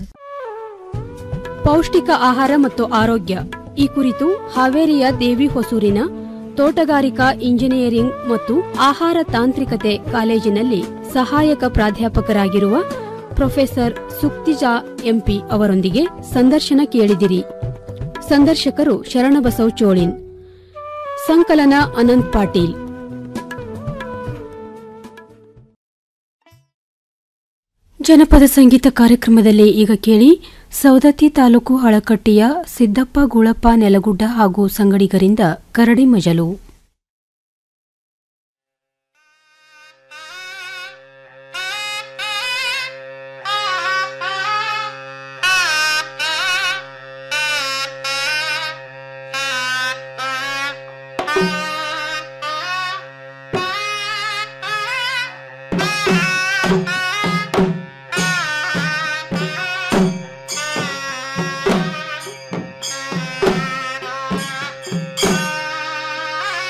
ಪೌಷ್ಟಿಕ ಆಹಾರ ಮತ್ತು ಆರೋಗ್ಯ ಈ ಕುರಿತು ಹಾವೇರಿಯ ದೇವಿ ಹೊಸೂರಿನ ತೋಟಗಾರಿಕಾ ಇಂಜಿನಿಯರಿಂಗ್ ಮತ್ತು ಆಹಾರ ತಾಂತ್ರಿಕತೆ ಕಾಲೇಜಿನಲ್ಲಿ ಸಹಾಯಕ ಪ್ರಾಧ್ಯಾಪಕರಾಗಿರುವ ಪ್ರೊಫೆಸರ್ ಸುಕ್ತಿಜಾ ಎಂಪಿ ಅವರೊಂದಿಗೆ ಸಂದರ್ಶನ ಕೇಳಿದಿರಿ ಸಂದರ್ಶಕರು ಶರಣಬಸವ್ ಚೋಳಿನ್ ಸಂಕಲನ ಅನಂತ್ ಪಾಟೀಲ್ ಜನಪದ ಸಂಗೀತ ಕಾರ್ಯಕ್ರಮದಲ್ಲಿ ಈಗ ಕೇಳಿ ಸೌದತ್ತಿ ತಾಲೂಕು ಹಳಕಟ್ಟಿಯ ಸಿದ್ದಪ್ಪ ಗೂಳಪ್ಪ ನೆಲಗುಡ್ಡ ಹಾಗೂ ಸಂಗಡಿಗರಿಂದ ಕರಡಿ ಮಜಲು ಆ